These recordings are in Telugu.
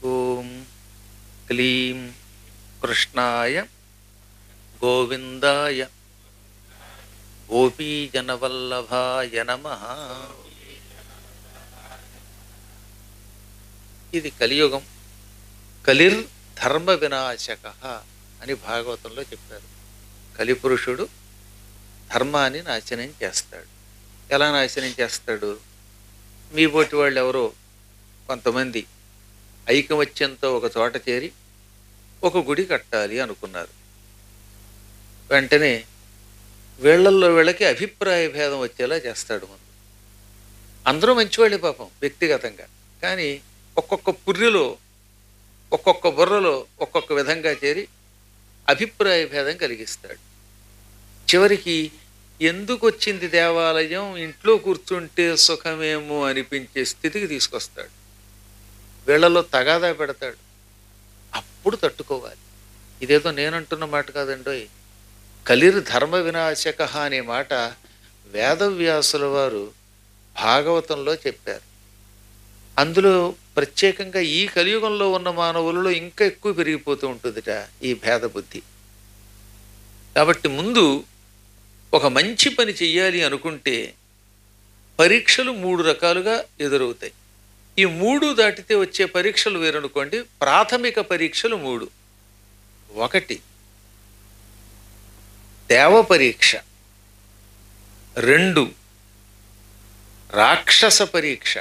ఓం క్లీం కృష్ణాయ గోవిందాయ గోపీజనవల్లభాయ నమ ఇది కలియుగం కలిర్ ధర్మ వినాశక అని భాగవతంలో చెప్పారు కలిపురుషుడు ధర్మాన్ని నాశనం చేస్తాడు ఎలా నాశనం చేస్తాడు మీ పోటీ వాళ్ళు ఎవరో కొంతమంది ఐకమత్యంతో ఒక చోట చేరి ఒక గుడి కట్టాలి అనుకున్నారు వెంటనే వీళ్ళల్లో వీళ్ళకి అభిప్రాయ భేదం వచ్చేలా చేస్తాడు ముందు అందరూ మంచివాళ్ళే పాపం వ్యక్తిగతంగా కానీ ఒక్కొక్క పుర్రెలో ఒక్కొక్క బుర్రలో ఒక్కొక్క విధంగా చేరి అభిప్రాయ భేదం కలిగిస్తాడు చివరికి ఎందుకు వచ్చింది దేవాలయం ఇంట్లో కూర్చుంటే సుఖమేమో అనిపించే స్థితికి తీసుకొస్తాడు వీళ్ళలో తగాదా పెడతాడు అప్పుడు తట్టుకోవాలి ఇదేదో నేనంటున్న మాట కాదండోయ్ కలిర్ ధర్మ వినాశక అనే మాట వేదవ్యాసుల వారు భాగవతంలో చెప్పారు అందులో ప్రత్యేకంగా ఈ కలియుగంలో ఉన్న మానవులలో ఇంకా ఎక్కువ పెరిగిపోతూ ఉంటుందిట ఈ భేద బుద్ధి కాబట్టి ముందు ఒక మంచి పని చెయ్యాలి అనుకుంటే పరీక్షలు మూడు రకాలుగా ఎదురవుతాయి ఈ మూడు దాటితే వచ్చే పరీక్షలు వేరనుకోండి ప్రాథమిక పరీక్షలు మూడు ఒకటి దేవ పరీక్ష రెండు రాక్షస పరీక్ష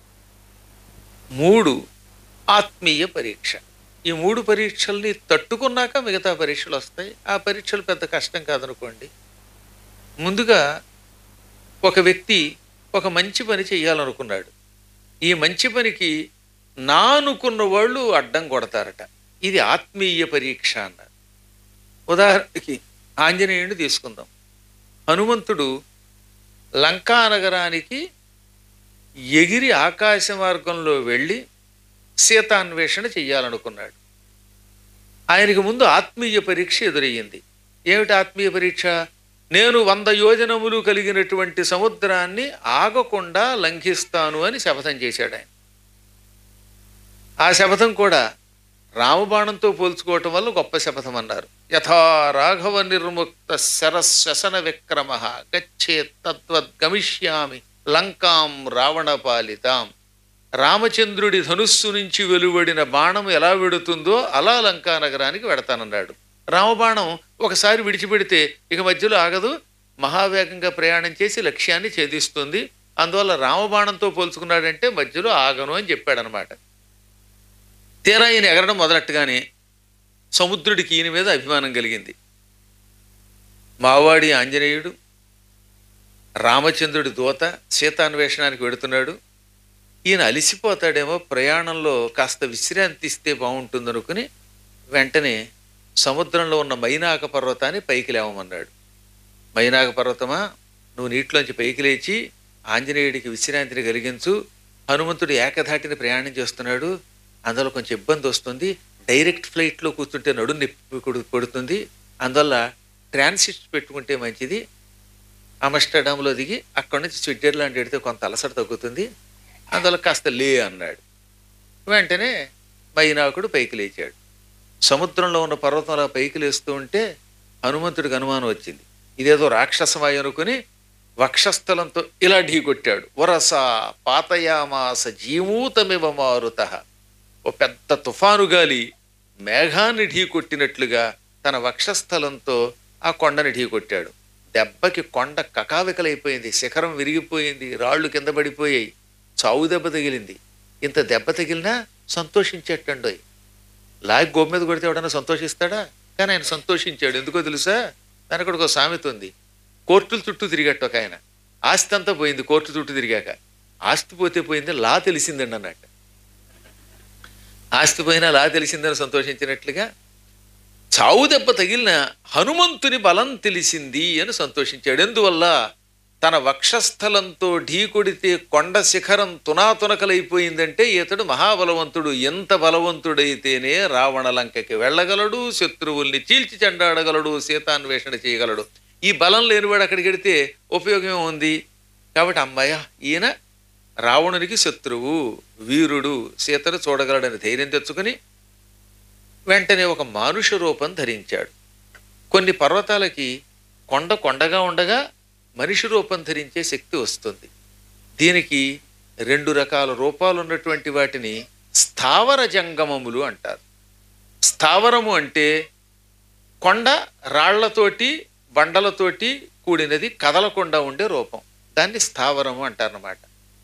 మూడు ఆత్మీయ పరీక్ష ఈ మూడు పరీక్షల్ని తట్టుకున్నాక మిగతా పరీక్షలు వస్తాయి ఆ పరీక్షలు పెద్ద కష్టం కాదనుకోండి ముందుగా ఒక వ్యక్తి ఒక మంచి పని చేయాలనుకున్నాడు ఈ మంచి పనికి నా అనుకున్న వాళ్ళు అడ్డం కొడతారట ఇది ఆత్మీయ పరీక్ష అన్నారు ఉదాహరణకి ఆంజనేయుడిని తీసుకుందాం హనుమంతుడు లంకా నగరానికి ఎగిరి ఆకాశ మార్గంలో వెళ్ళి సీతాన్వేషణ చెయ్యాలనుకున్నాడు ఆయనకి ముందు ఆత్మీయ పరీక్ష ఎదురయ్యింది ఏమిటి ఆత్మీయ పరీక్ష నేను వంద యోజనములు కలిగినటువంటి సముద్రాన్ని ఆగకుండా లంఘిస్తాను అని శపథం చేశాడు ఆయన ఆ శపథం కూడా రామబాణంతో పోల్చుకోవటం వల్ల గొప్ప శపథం అన్నారు యథా రాఘవ నిర్ముక్త శరశ్వసన విక్రమ గచ్చే తద్వద్ గమిష్యామి లంకాం రావణ పాలితాం రామచంద్రుడి ధనుస్సు నుంచి వెలువడిన బాణం ఎలా వెడుతుందో అలా లంకా నగరానికి వెడతానన్నాడు రామబాణం ఒకసారి విడిచిపెడితే ఇక మధ్యలో ఆగదు మహావేగంగా ప్రయాణం చేసి లక్ష్యాన్ని ఛేదిస్తుంది అందువల్ల రామబాణంతో పోల్చుకున్నాడంటే మధ్యలో ఆగను అని చెప్పాడనమాట తీరా ఈయన ఎగరడం మొదలెట్టగానే సముద్రుడికి ఈయన మీద అభిమానం కలిగింది మావాడి ఆంజనేయుడు రామచంద్రుడి దూత సీతాన్వేషణానికి వెడుతున్నాడు ఈయన అలిసిపోతాడేమో ప్రయాణంలో కాస్త విశ్రాంతి ఇస్తే బాగుంటుందనుకుని వెంటనే సముద్రంలో ఉన్న మైనాక పర్వతాన్ని పైకి లేవమన్నాడు మైనాక పర్వతమా నువ్వు నీటిలోంచి పైకి లేచి ఆంజనేయుడికి విశ్రాంతిని కలిగించు హనుమంతుడు ఏకధాటిని ప్రయాణం చేస్తున్నాడు అందులో కొంచెం ఇబ్బంది వస్తుంది డైరెక్ట్ ఫ్లైట్లో కూర్చుంటే నడు నొప్పి కొడు- కొడుతుంది అందువల్ల ట్రాన్సిట్ పెట్టుకుంటే మంచిది ఆమస్టర్డామ్లో దిగి అక్కడి నుంచి స్విట్జర్లాండ్ ఎడితే కొంత అలసట తగ్గుతుంది అందువల్ల కాస్త లే అన్నాడు వెంటనే మైనాకుడు పైకి లేచాడు సముద్రంలో ఉన్న పర్వతంలో పైకి లేస్తూ ఉంటే హనుమంతుడికి అనుమానం వచ్చింది ఇదేదో రాక్షసమాయి అనుకుని వక్షస్థలంతో ఇలా ఢీకొట్టాడు వరస పాతయామాస జీమూతమివ మారుత ఓ పెద్ద తుఫాను గాలి మేఘాన్ని ఢీకొట్టినట్లుగా తన వక్షస్థలంతో ఆ కొండని ఢీకొట్టాడు దెబ్బకి కొండ కకావికలైపోయింది శిఖరం విరిగిపోయింది రాళ్ళు కింద పడిపోయాయి చావు దెబ్బ తగిలింది ఇంత దెబ్బ తగిలినా సంతోషించేటండోయ్ లాగి గోపు మీద కొడితే ఎవడన్నా సంతోషిస్తాడా కానీ ఆయన సంతోషించాడు ఎందుకో తెలుసా దానికి ఒక సామెత ఉంది కోర్టుల చుట్టూ తిరిగట్టు ఒక ఆయన ఆస్తి అంతా పోయింది కోర్టు చుట్టూ తిరిగాక ఆస్తి పోతే పోయింది లా తెలిసిందండి అన్నట్టు ఆస్తి పోయినా లా తెలిసిందని సంతోషించినట్లుగా చావు దెబ్బ తగిలిన హనుమంతుని బలం తెలిసింది అని సంతోషించాడు ఎందువల్ల తన వక్షస్థలంతో ఢీకొడితే కొండ శిఖరం తునాతునకలైపోయిందంటే ఇతడు మహాబలవంతుడు ఎంత బలవంతుడైతేనే రావణ లంకకి వెళ్ళగలడు శత్రువుల్ని చీల్చి చెండాడగలడు సీతాన్వేషణ చేయగలడు ఈ బలం లేనివాడు అక్కడికి వెడితే ఉపయోగం ఉంది కాబట్టి అమ్మాయ ఈయన రావణునికి శత్రువు వీరుడు సీతను చూడగలడని ధైర్యం తెచ్చుకుని వెంటనే ఒక మానుష రూపం ధరించాడు కొన్ని పర్వతాలకి కొండ కొండగా ఉండగా మనిషి రూపం ధరించే శక్తి వస్తుంది దీనికి రెండు రకాల రూపాలు ఉన్నటువంటి వాటిని స్థావర జంగమములు అంటారు స్థావరము అంటే కొండ రాళ్లతోటి బండలతోటి కూడినది కదలకుండా ఉండే రూపం దాన్ని స్థావరము అంటారన్నమాట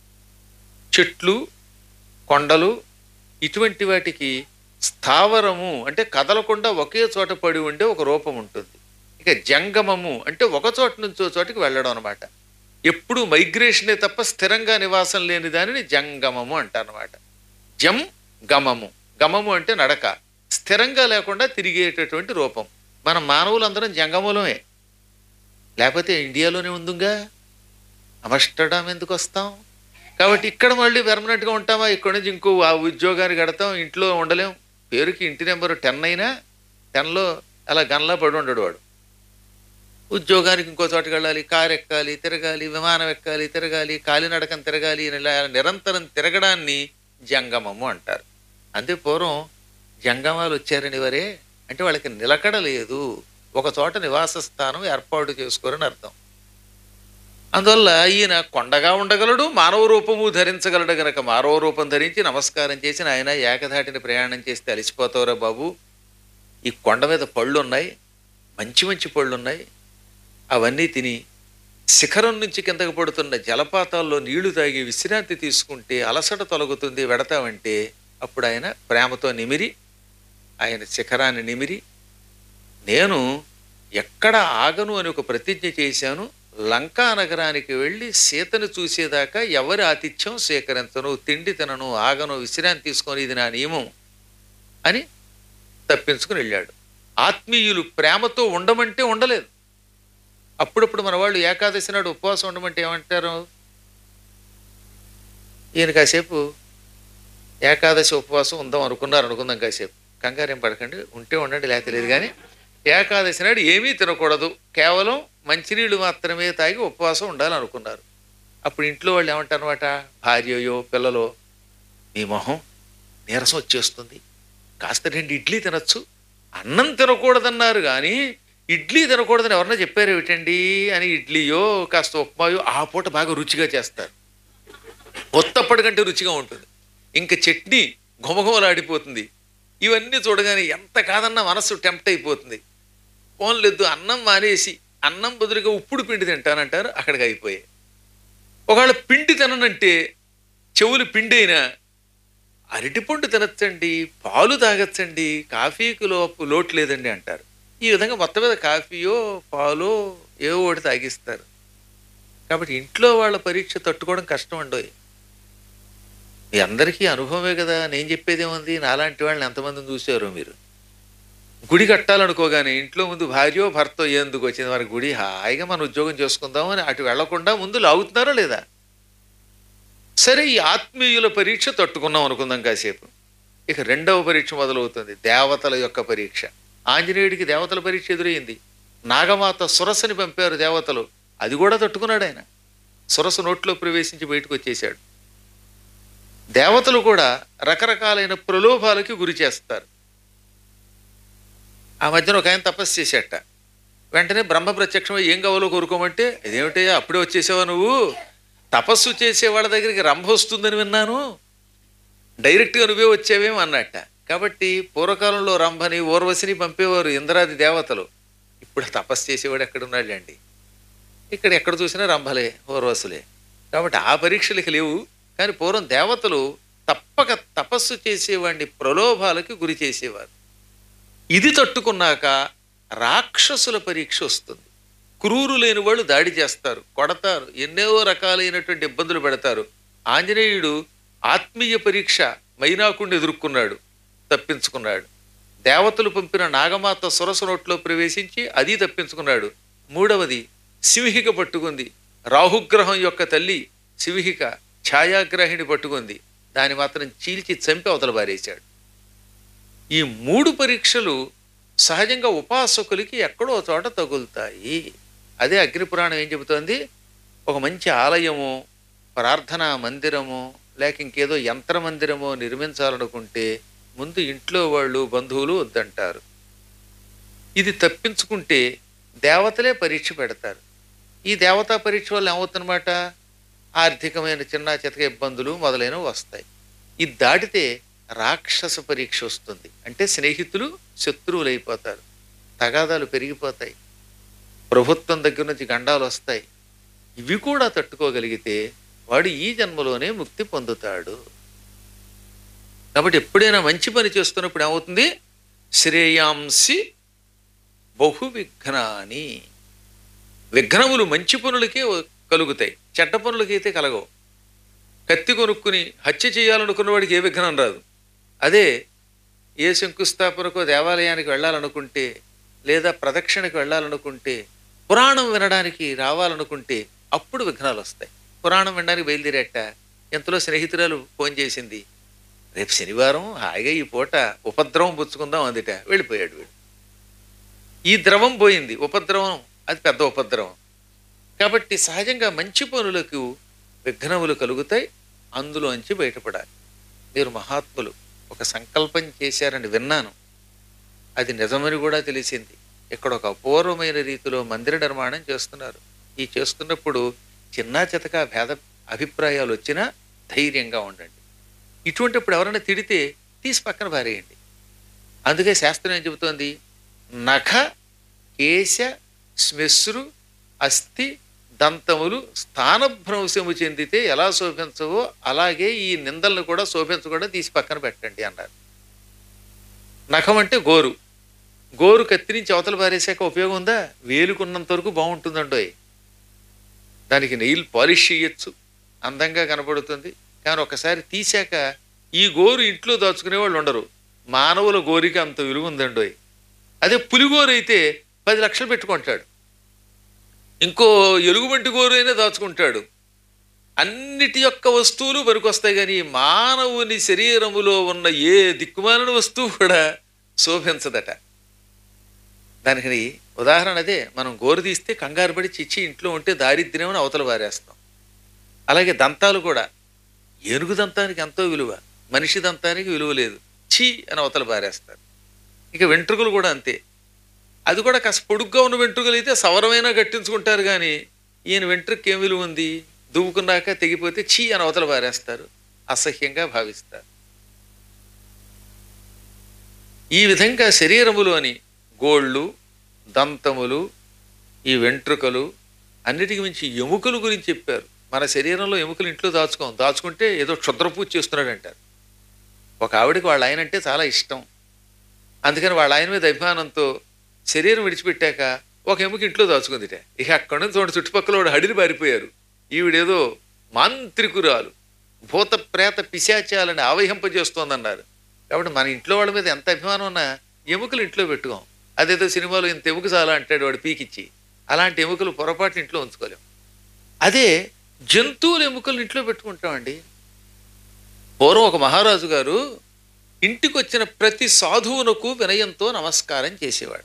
చెట్లు కొండలు ఇటువంటి వాటికి స్థావరము అంటే కదలకుండా ఒకే చోట పడి ఉండే ఒక రూపం ఉంటుంది ఇక జంగమము అంటే ఒక చోట నుంచి ఒక చోటికి వెళ్ళడం అనమాట ఎప్పుడు మైగ్రేషనే తప్ప స్థిరంగా నివాసం లేని దానిని జంగమము అంటారనమాట జం గమము గమము అంటే నడక స్థిరంగా లేకుండా తిరిగేటటువంటి రూపం మనం మానవులందరం జంగములమే లేకపోతే ఇండియాలోనే ఉందిగా అమస్టర్డామ్ ఎందుకు వస్తాం కాబట్టి ఇక్కడ మళ్ళీ పెర్మనెంట్గా ఉంటామా ఇక్కడ నుంచి ఇంకో ఆ ఉద్యోగాన్ని కడతాం ఇంట్లో ఉండలేం పేరుకి ఇంటి నెంబర్ టెన్ అయినా టెన్లో అలా గన్లా పడి ఉండడు వాడు ఉద్యోగానికి ఇంకో చోటకి వెళ్ళాలి కారు ఎక్కాలి తిరగాలి విమానం ఎక్కాలి తిరగాలి కాలినడకం తిరగాలి ఇలా నిరంతరం తిరగడాన్ని జంగమము అంటారు అంతే పూర్వం జంగమాలు వచ్చారని వరే అంటే వాళ్ళకి నిలకడ లేదు ఒక చోట నివాస స్థానం ఏర్పాటు చేసుకోరని అర్థం అందువల్ల ఈయన కొండగా ఉండగలడు మానవ రూపము ధరించగలడు గనక మానవ రూపం ధరించి నమస్కారం చేసి ఆయన ఏకధాటిని ప్రయాణం చేస్తే అలసిపోతావురా బాబు ఈ కొండ మీద పళ్ళు ఉన్నాయి మంచి మంచి పళ్ళు ఉన్నాయి అవన్నీ తిని శిఖరం నుంచి కిందకు పడుతున్న జలపాతాల్లో నీళ్లు తాగి విశ్రాంతి తీసుకుంటే అలసట తొలగుతుంది వెడతామంటే అప్పుడు ఆయన ప్రేమతో నిమిరి ఆయన శిఖరాన్ని నిమిరి నేను ఎక్కడ ఆగను అని ఒక ప్రతిజ్ఞ చేశాను లంకా నగరానికి వెళ్ళి సీతను చూసేదాకా ఎవరి ఆతిథ్యం స్వీకరించను తిండి తినను ఆగను విశ్రాంతి తీసుకొని ఇది నా నియమం అని తప్పించుకుని వెళ్ళాడు ఆత్మీయులు ప్రేమతో ఉండమంటే ఉండలేదు అప్పుడప్పుడు మన వాళ్ళు ఏకాదశి నాడు ఉపవాసం ఉండమంటే ఏమంటారు ఈయన కాసేపు ఏకాదశి ఉపవాసం ఉందాం అనుకున్నారు అనుకుందాం కాసేపు కంగారేం పడకండి ఉంటే ఉండండి లేకపోతే లేదు కానీ ఏకాదశి నాడు ఏమీ తినకూడదు కేవలం మంచినీళ్ళు మాత్రమే తాగి ఉపవాసం ఉండాలి అనుకున్నారు అప్పుడు ఇంట్లో వాళ్ళు ఏమంటారు అనమాట భార్యయో పిల్లలో మీ మొహం నీరసం వచ్చేస్తుంది కాస్త రెండు ఇడ్లీ తినచ్చు అన్నం తినకూడదన్నారు కానీ ఇడ్లీ తినకూడదని ఎవరన్నా చెప్పారు ఏమిటండి అని ఇడ్లీయో కాస్త ఉప్మాయో ఆ పూట బాగా రుచిగా చేస్తారు కొత్తప్పటి కంటే రుచిగా ఉంటుంది ఇంకా చట్నీ ఘుమఘుమలాడిపోతుంది ఇవన్నీ చూడగానే ఎంత కాదన్నా మనస్సు టెంప్ట్ అయిపోతుంది పోన్లేదు అన్నం మానేసి అన్నం బదులుగా ఉప్పుడు పిండి తింటానంటారు అక్కడికి అయిపోయాయి ఒకవేళ పిండి తిననంటే చెవులు పిండి అయినా అరటిపండు తినచ్చండి పాలు తాగచ్చండి కాఫీకి లోపు లోటు లేదండి అంటారు ఈ విధంగా మొత్తం మీద కాఫీయో పాలో ఏవో ఒకటి తాగిస్తారు కాబట్టి ఇంట్లో వాళ్ళ పరీక్ష తట్టుకోవడం కష్టం అండోయ్ మీ అందరికీ అనుభవమే కదా నేను చెప్పేది ఏముంది నాలాంటి వాళ్ళని ఎంతమందిని చూసారో మీరు గుడి కట్టాలనుకోగానే ఇంట్లో ముందు భార్యో భర్తో ఎందుకు వచ్చింది మరి గుడి హాయిగా మన ఉద్యోగం చేసుకుందాం అని అటు వెళ్లకుండా ముందు లాగుతున్నారా లేదా సరే ఈ ఆత్మీయుల పరీక్ష తట్టుకున్నాం అనుకుందాం కాసేపు ఇక రెండవ పరీక్ష మొదలవుతుంది దేవతల యొక్క పరీక్ష ఆంజనేయుడికి దేవతల పరీక్ష ఎదురైంది నాగమాత సురసని పంపారు దేవతలు అది కూడా తట్టుకున్నాడు ఆయన సురస నోట్లో ప్రవేశించి బయటకు వచ్చేశాడు దేవతలు కూడా రకరకాలైన ప్రలోభాలకి గురి చేస్తారు ఆ మధ్యన ఒక ఆయన తపస్సు చేసేట వెంటనే బ్రహ్మ ప్రత్యక్షమై ఏం కావాలో కోరుకోమంటే ఇదేమిటయ్యా అప్పుడే వచ్చేసావా నువ్వు తపస్సు చేసే వాళ్ళ దగ్గరికి రంభ వస్తుందని విన్నాను డైరెక్ట్గా నువ్వే వచ్చావేమో అన్నట్ట కాబట్టి పూర్వకాలంలో రంభని ఊర్వశిని పంపేవారు ఇంద్రాది దేవతలు ఇప్పుడు తపస్సు చేసేవాడు ఎక్కడున్నాడు అండి ఇక్కడ ఎక్కడ చూసినా రంభలే ఊర్వశులే కాబట్టి ఆ పరీక్షలకి లేవు కానీ పూర్వం దేవతలు తప్పక తపస్సు చేసేవాడిని ప్రలోభాలకి గురి చేసేవారు ఇది తట్టుకున్నాక రాక్షసుల పరీక్ష వస్తుంది క్రూరు లేని వాళ్ళు దాడి చేస్తారు కొడతారు ఎన్నో రకాలైనటువంటి ఇబ్బందులు పెడతారు ఆంజనేయుడు ఆత్మీయ పరీక్ష మైనాకుడిని ఎదుర్కొన్నాడు తప్పించుకున్నాడు దేవతలు పంపిన నాగమాత సురస నోట్లో ప్రవేశించి అది తప్పించుకున్నాడు మూడవది సింహిక పట్టుకుంది రాహుగ్రహం యొక్క తల్లి సింహిక ఛాయాగ్రహిణి పట్టుకుంది దాన్ని మాత్రం చీల్చి చంపి అవతల పారేశాడు ఈ మూడు పరీక్షలు సహజంగా ఉపాసకులకి ఎక్కడో చోట తగులుతాయి అదే అగ్నిపురాణం ఏం చెబుతోంది ఒక మంచి ఆలయము ప్రార్థనా మందిరమో లేక ఇంకేదో యంత్ర మందిరమో నిర్మించాలనుకుంటే ముందు ఇంట్లో వాళ్ళు బంధువులు వద్దంటారు ఇది తప్పించుకుంటే దేవతలే పరీక్ష పెడతారు ఈ దేవతా పరీక్ష వల్ల ఏమవుతుందన్నమాట ఆర్థికమైన చిన్న చితక ఇబ్బందులు మొదలైనవి వస్తాయి ఇది దాటితే రాక్షస పరీక్ష వస్తుంది అంటే స్నేహితులు శత్రువులు అయిపోతారు తగాదాలు పెరిగిపోతాయి ప్రభుత్వం దగ్గర నుంచి గండాలు వస్తాయి ఇవి కూడా తట్టుకోగలిగితే వాడు ఈ జన్మలోనే ముక్తి పొందుతాడు కాబట్టి ఎప్పుడైనా మంచి పని చేస్తున్నప్పుడు ఏమవుతుంది శ్రేయాంసి బహు విఘ్నాని విఘ్నములు మంచి పనులకే కలుగుతాయి చెడ్డ పనులకైతే కలగవు కత్తి కొనుక్కుని హత్య చేయాలనుకున్న వాడికి ఏ విఘ్నం రాదు అదే ఏ శంకుస్థాపనకో దేవాలయానికి వెళ్ళాలనుకుంటే లేదా ప్రదక్షిణకు వెళ్ళాలనుకుంటే పురాణం వినడానికి రావాలనుకుంటే అప్పుడు విఘ్నాలు వస్తాయి పురాణం వినడానికి బయలుదేరేట ఎంతలో స్నేహితురాలు ఫోన్ చేసింది రేపు శనివారం హాయిగా ఈ పూట ఉపద్రవం పుచ్చుకుందాం అందుట వెళ్ళిపోయాడు వీడు ఈ ద్రవం పోయింది ఉపద్రవం అది పెద్ద ఉపద్రవం కాబట్టి సహజంగా మంచి పనులకు విఘ్నములు కలుగుతాయి అందులోంచి బయటపడాలి మీరు మహాత్ములు ఒక సంకల్పం చేశారని విన్నాను అది నిజమని కూడా తెలిసింది ఇక్కడ ఒక అపూర్వమైన రీతిలో మందిర నిర్మాణం చేస్తున్నారు ఈ చేస్తున్నప్పుడు చిన్న చితక భేద అభిప్రాయాలు వచ్చినా ధైర్యంగా ఉండండి ఇటువంటిప్పుడు ఎవరైనా తిడితే తీసి పక్కన పారేయండి అందుకే శాస్త్రం ఏం చెబుతోంది నఖ కేశ శ్మశ్రు అస్థి దంతములు స్థానభ్రంశము చెందితే ఎలా శోభించవో అలాగే ఈ నిందలను కూడా శోభించకుండా తీసి పక్కన పెట్టండి అన్నారు నఖం అంటే గోరు గోరు కత్తిరించి అవతల పారేసాక ఉపయోగం ఉందా వేలుకున్నంత వరకు బాగుంటుందండోయ్ దానికి నెయిల్ పాలిష్ చేయొచ్చు అందంగా కనపడుతుంది కానీ ఒకసారి తీశాక ఈ గోరు ఇంట్లో దాచుకునే వాళ్ళు ఉండరు మానవుల గోరికి అంత విలువ ఉందండోయ్ అదే పులిగోరు అయితే పది లక్షలు పెట్టుకుంటాడు ఇంకో ఎలుగుబంటి గోరు అయినా దాచుకుంటాడు అన్నిటి యొక్క వస్తువులు పనికొస్తాయి కానీ మానవుని శరీరములో ఉన్న ఏ దిక్కుమాలిన వస్తువు కూడా శోభించదట దానికి ఉదాహరణ అదే మనం గోరు తీస్తే కంగారు పడి చిచ్చి ఇంట్లో ఉంటే దారిద్ర్యం అని అవతల పారేస్తాం అలాగే దంతాలు కూడా ఏనుగు దంతానికి ఎంతో విలువ మనిషి దంతానికి విలువ లేదు చీ అని అవతల పారేస్తారు ఇక వెంట్రుకలు కూడా అంతే అది కూడా కాస్త పొడుగ్గా ఉన్న వెంట్రుకలు అయితే సవరమైనా కట్టించుకుంటారు కానీ ఈయన వెంట్రుకకి ఏం విలువ ఉంది దువ్వుకున్నాక తెగిపోతే చీ అని అవతల పారేస్తారు అసహ్యంగా భావిస్తారు ఈ విధంగా శరీరములోని గోళ్ళు దంతములు ఈ వెంట్రుకలు అన్నిటికి మించి ఎముకల గురించి చెప్పారు మన శరీరంలో ఎముకలు ఇంట్లో దాచుకోం దాచుకుంటే ఏదో క్షుద్రపూజ చేస్తున్నాడు అంటారు ఒక ఆవిడకి వాళ్ళ ఆయన అంటే చాలా ఇష్టం అందుకని వాళ్ళ ఆయన మీద అభిమానంతో శరీరం విడిచిపెట్టాక ఒక ఎముక ఇంట్లో దాచుకుందిట ఇక అక్కడి నుంచి చూడండి చుట్టుపక్కల వాడు హడిని పారిపోయారు ఈవిడేదో మాంత్రికురాలు భూత ప్రేత పిశాచాలని ఆవహింపజేస్తోందన్నారు కాబట్టి మన ఇంట్లో వాళ్ళ మీద ఎంత అభిమానం ఉన్నా ఎముకలు ఇంట్లో పెట్టుకోం అదేదో సినిమాలో ఇంత ఎముక చాలా అంటాడు వాడు పీకిచ్చి అలాంటి ఎముకలు పొరపాటు ఇంట్లో ఉంచుకోలేం అదే జంతువుల ఎముకలు ఇంట్లో పెట్టుకుంటామండి పూర్వం ఒక మహారాజు గారు ఇంటికి వచ్చిన ప్రతి సాధువునకు వినయంతో నమస్కారం చేసేవాడు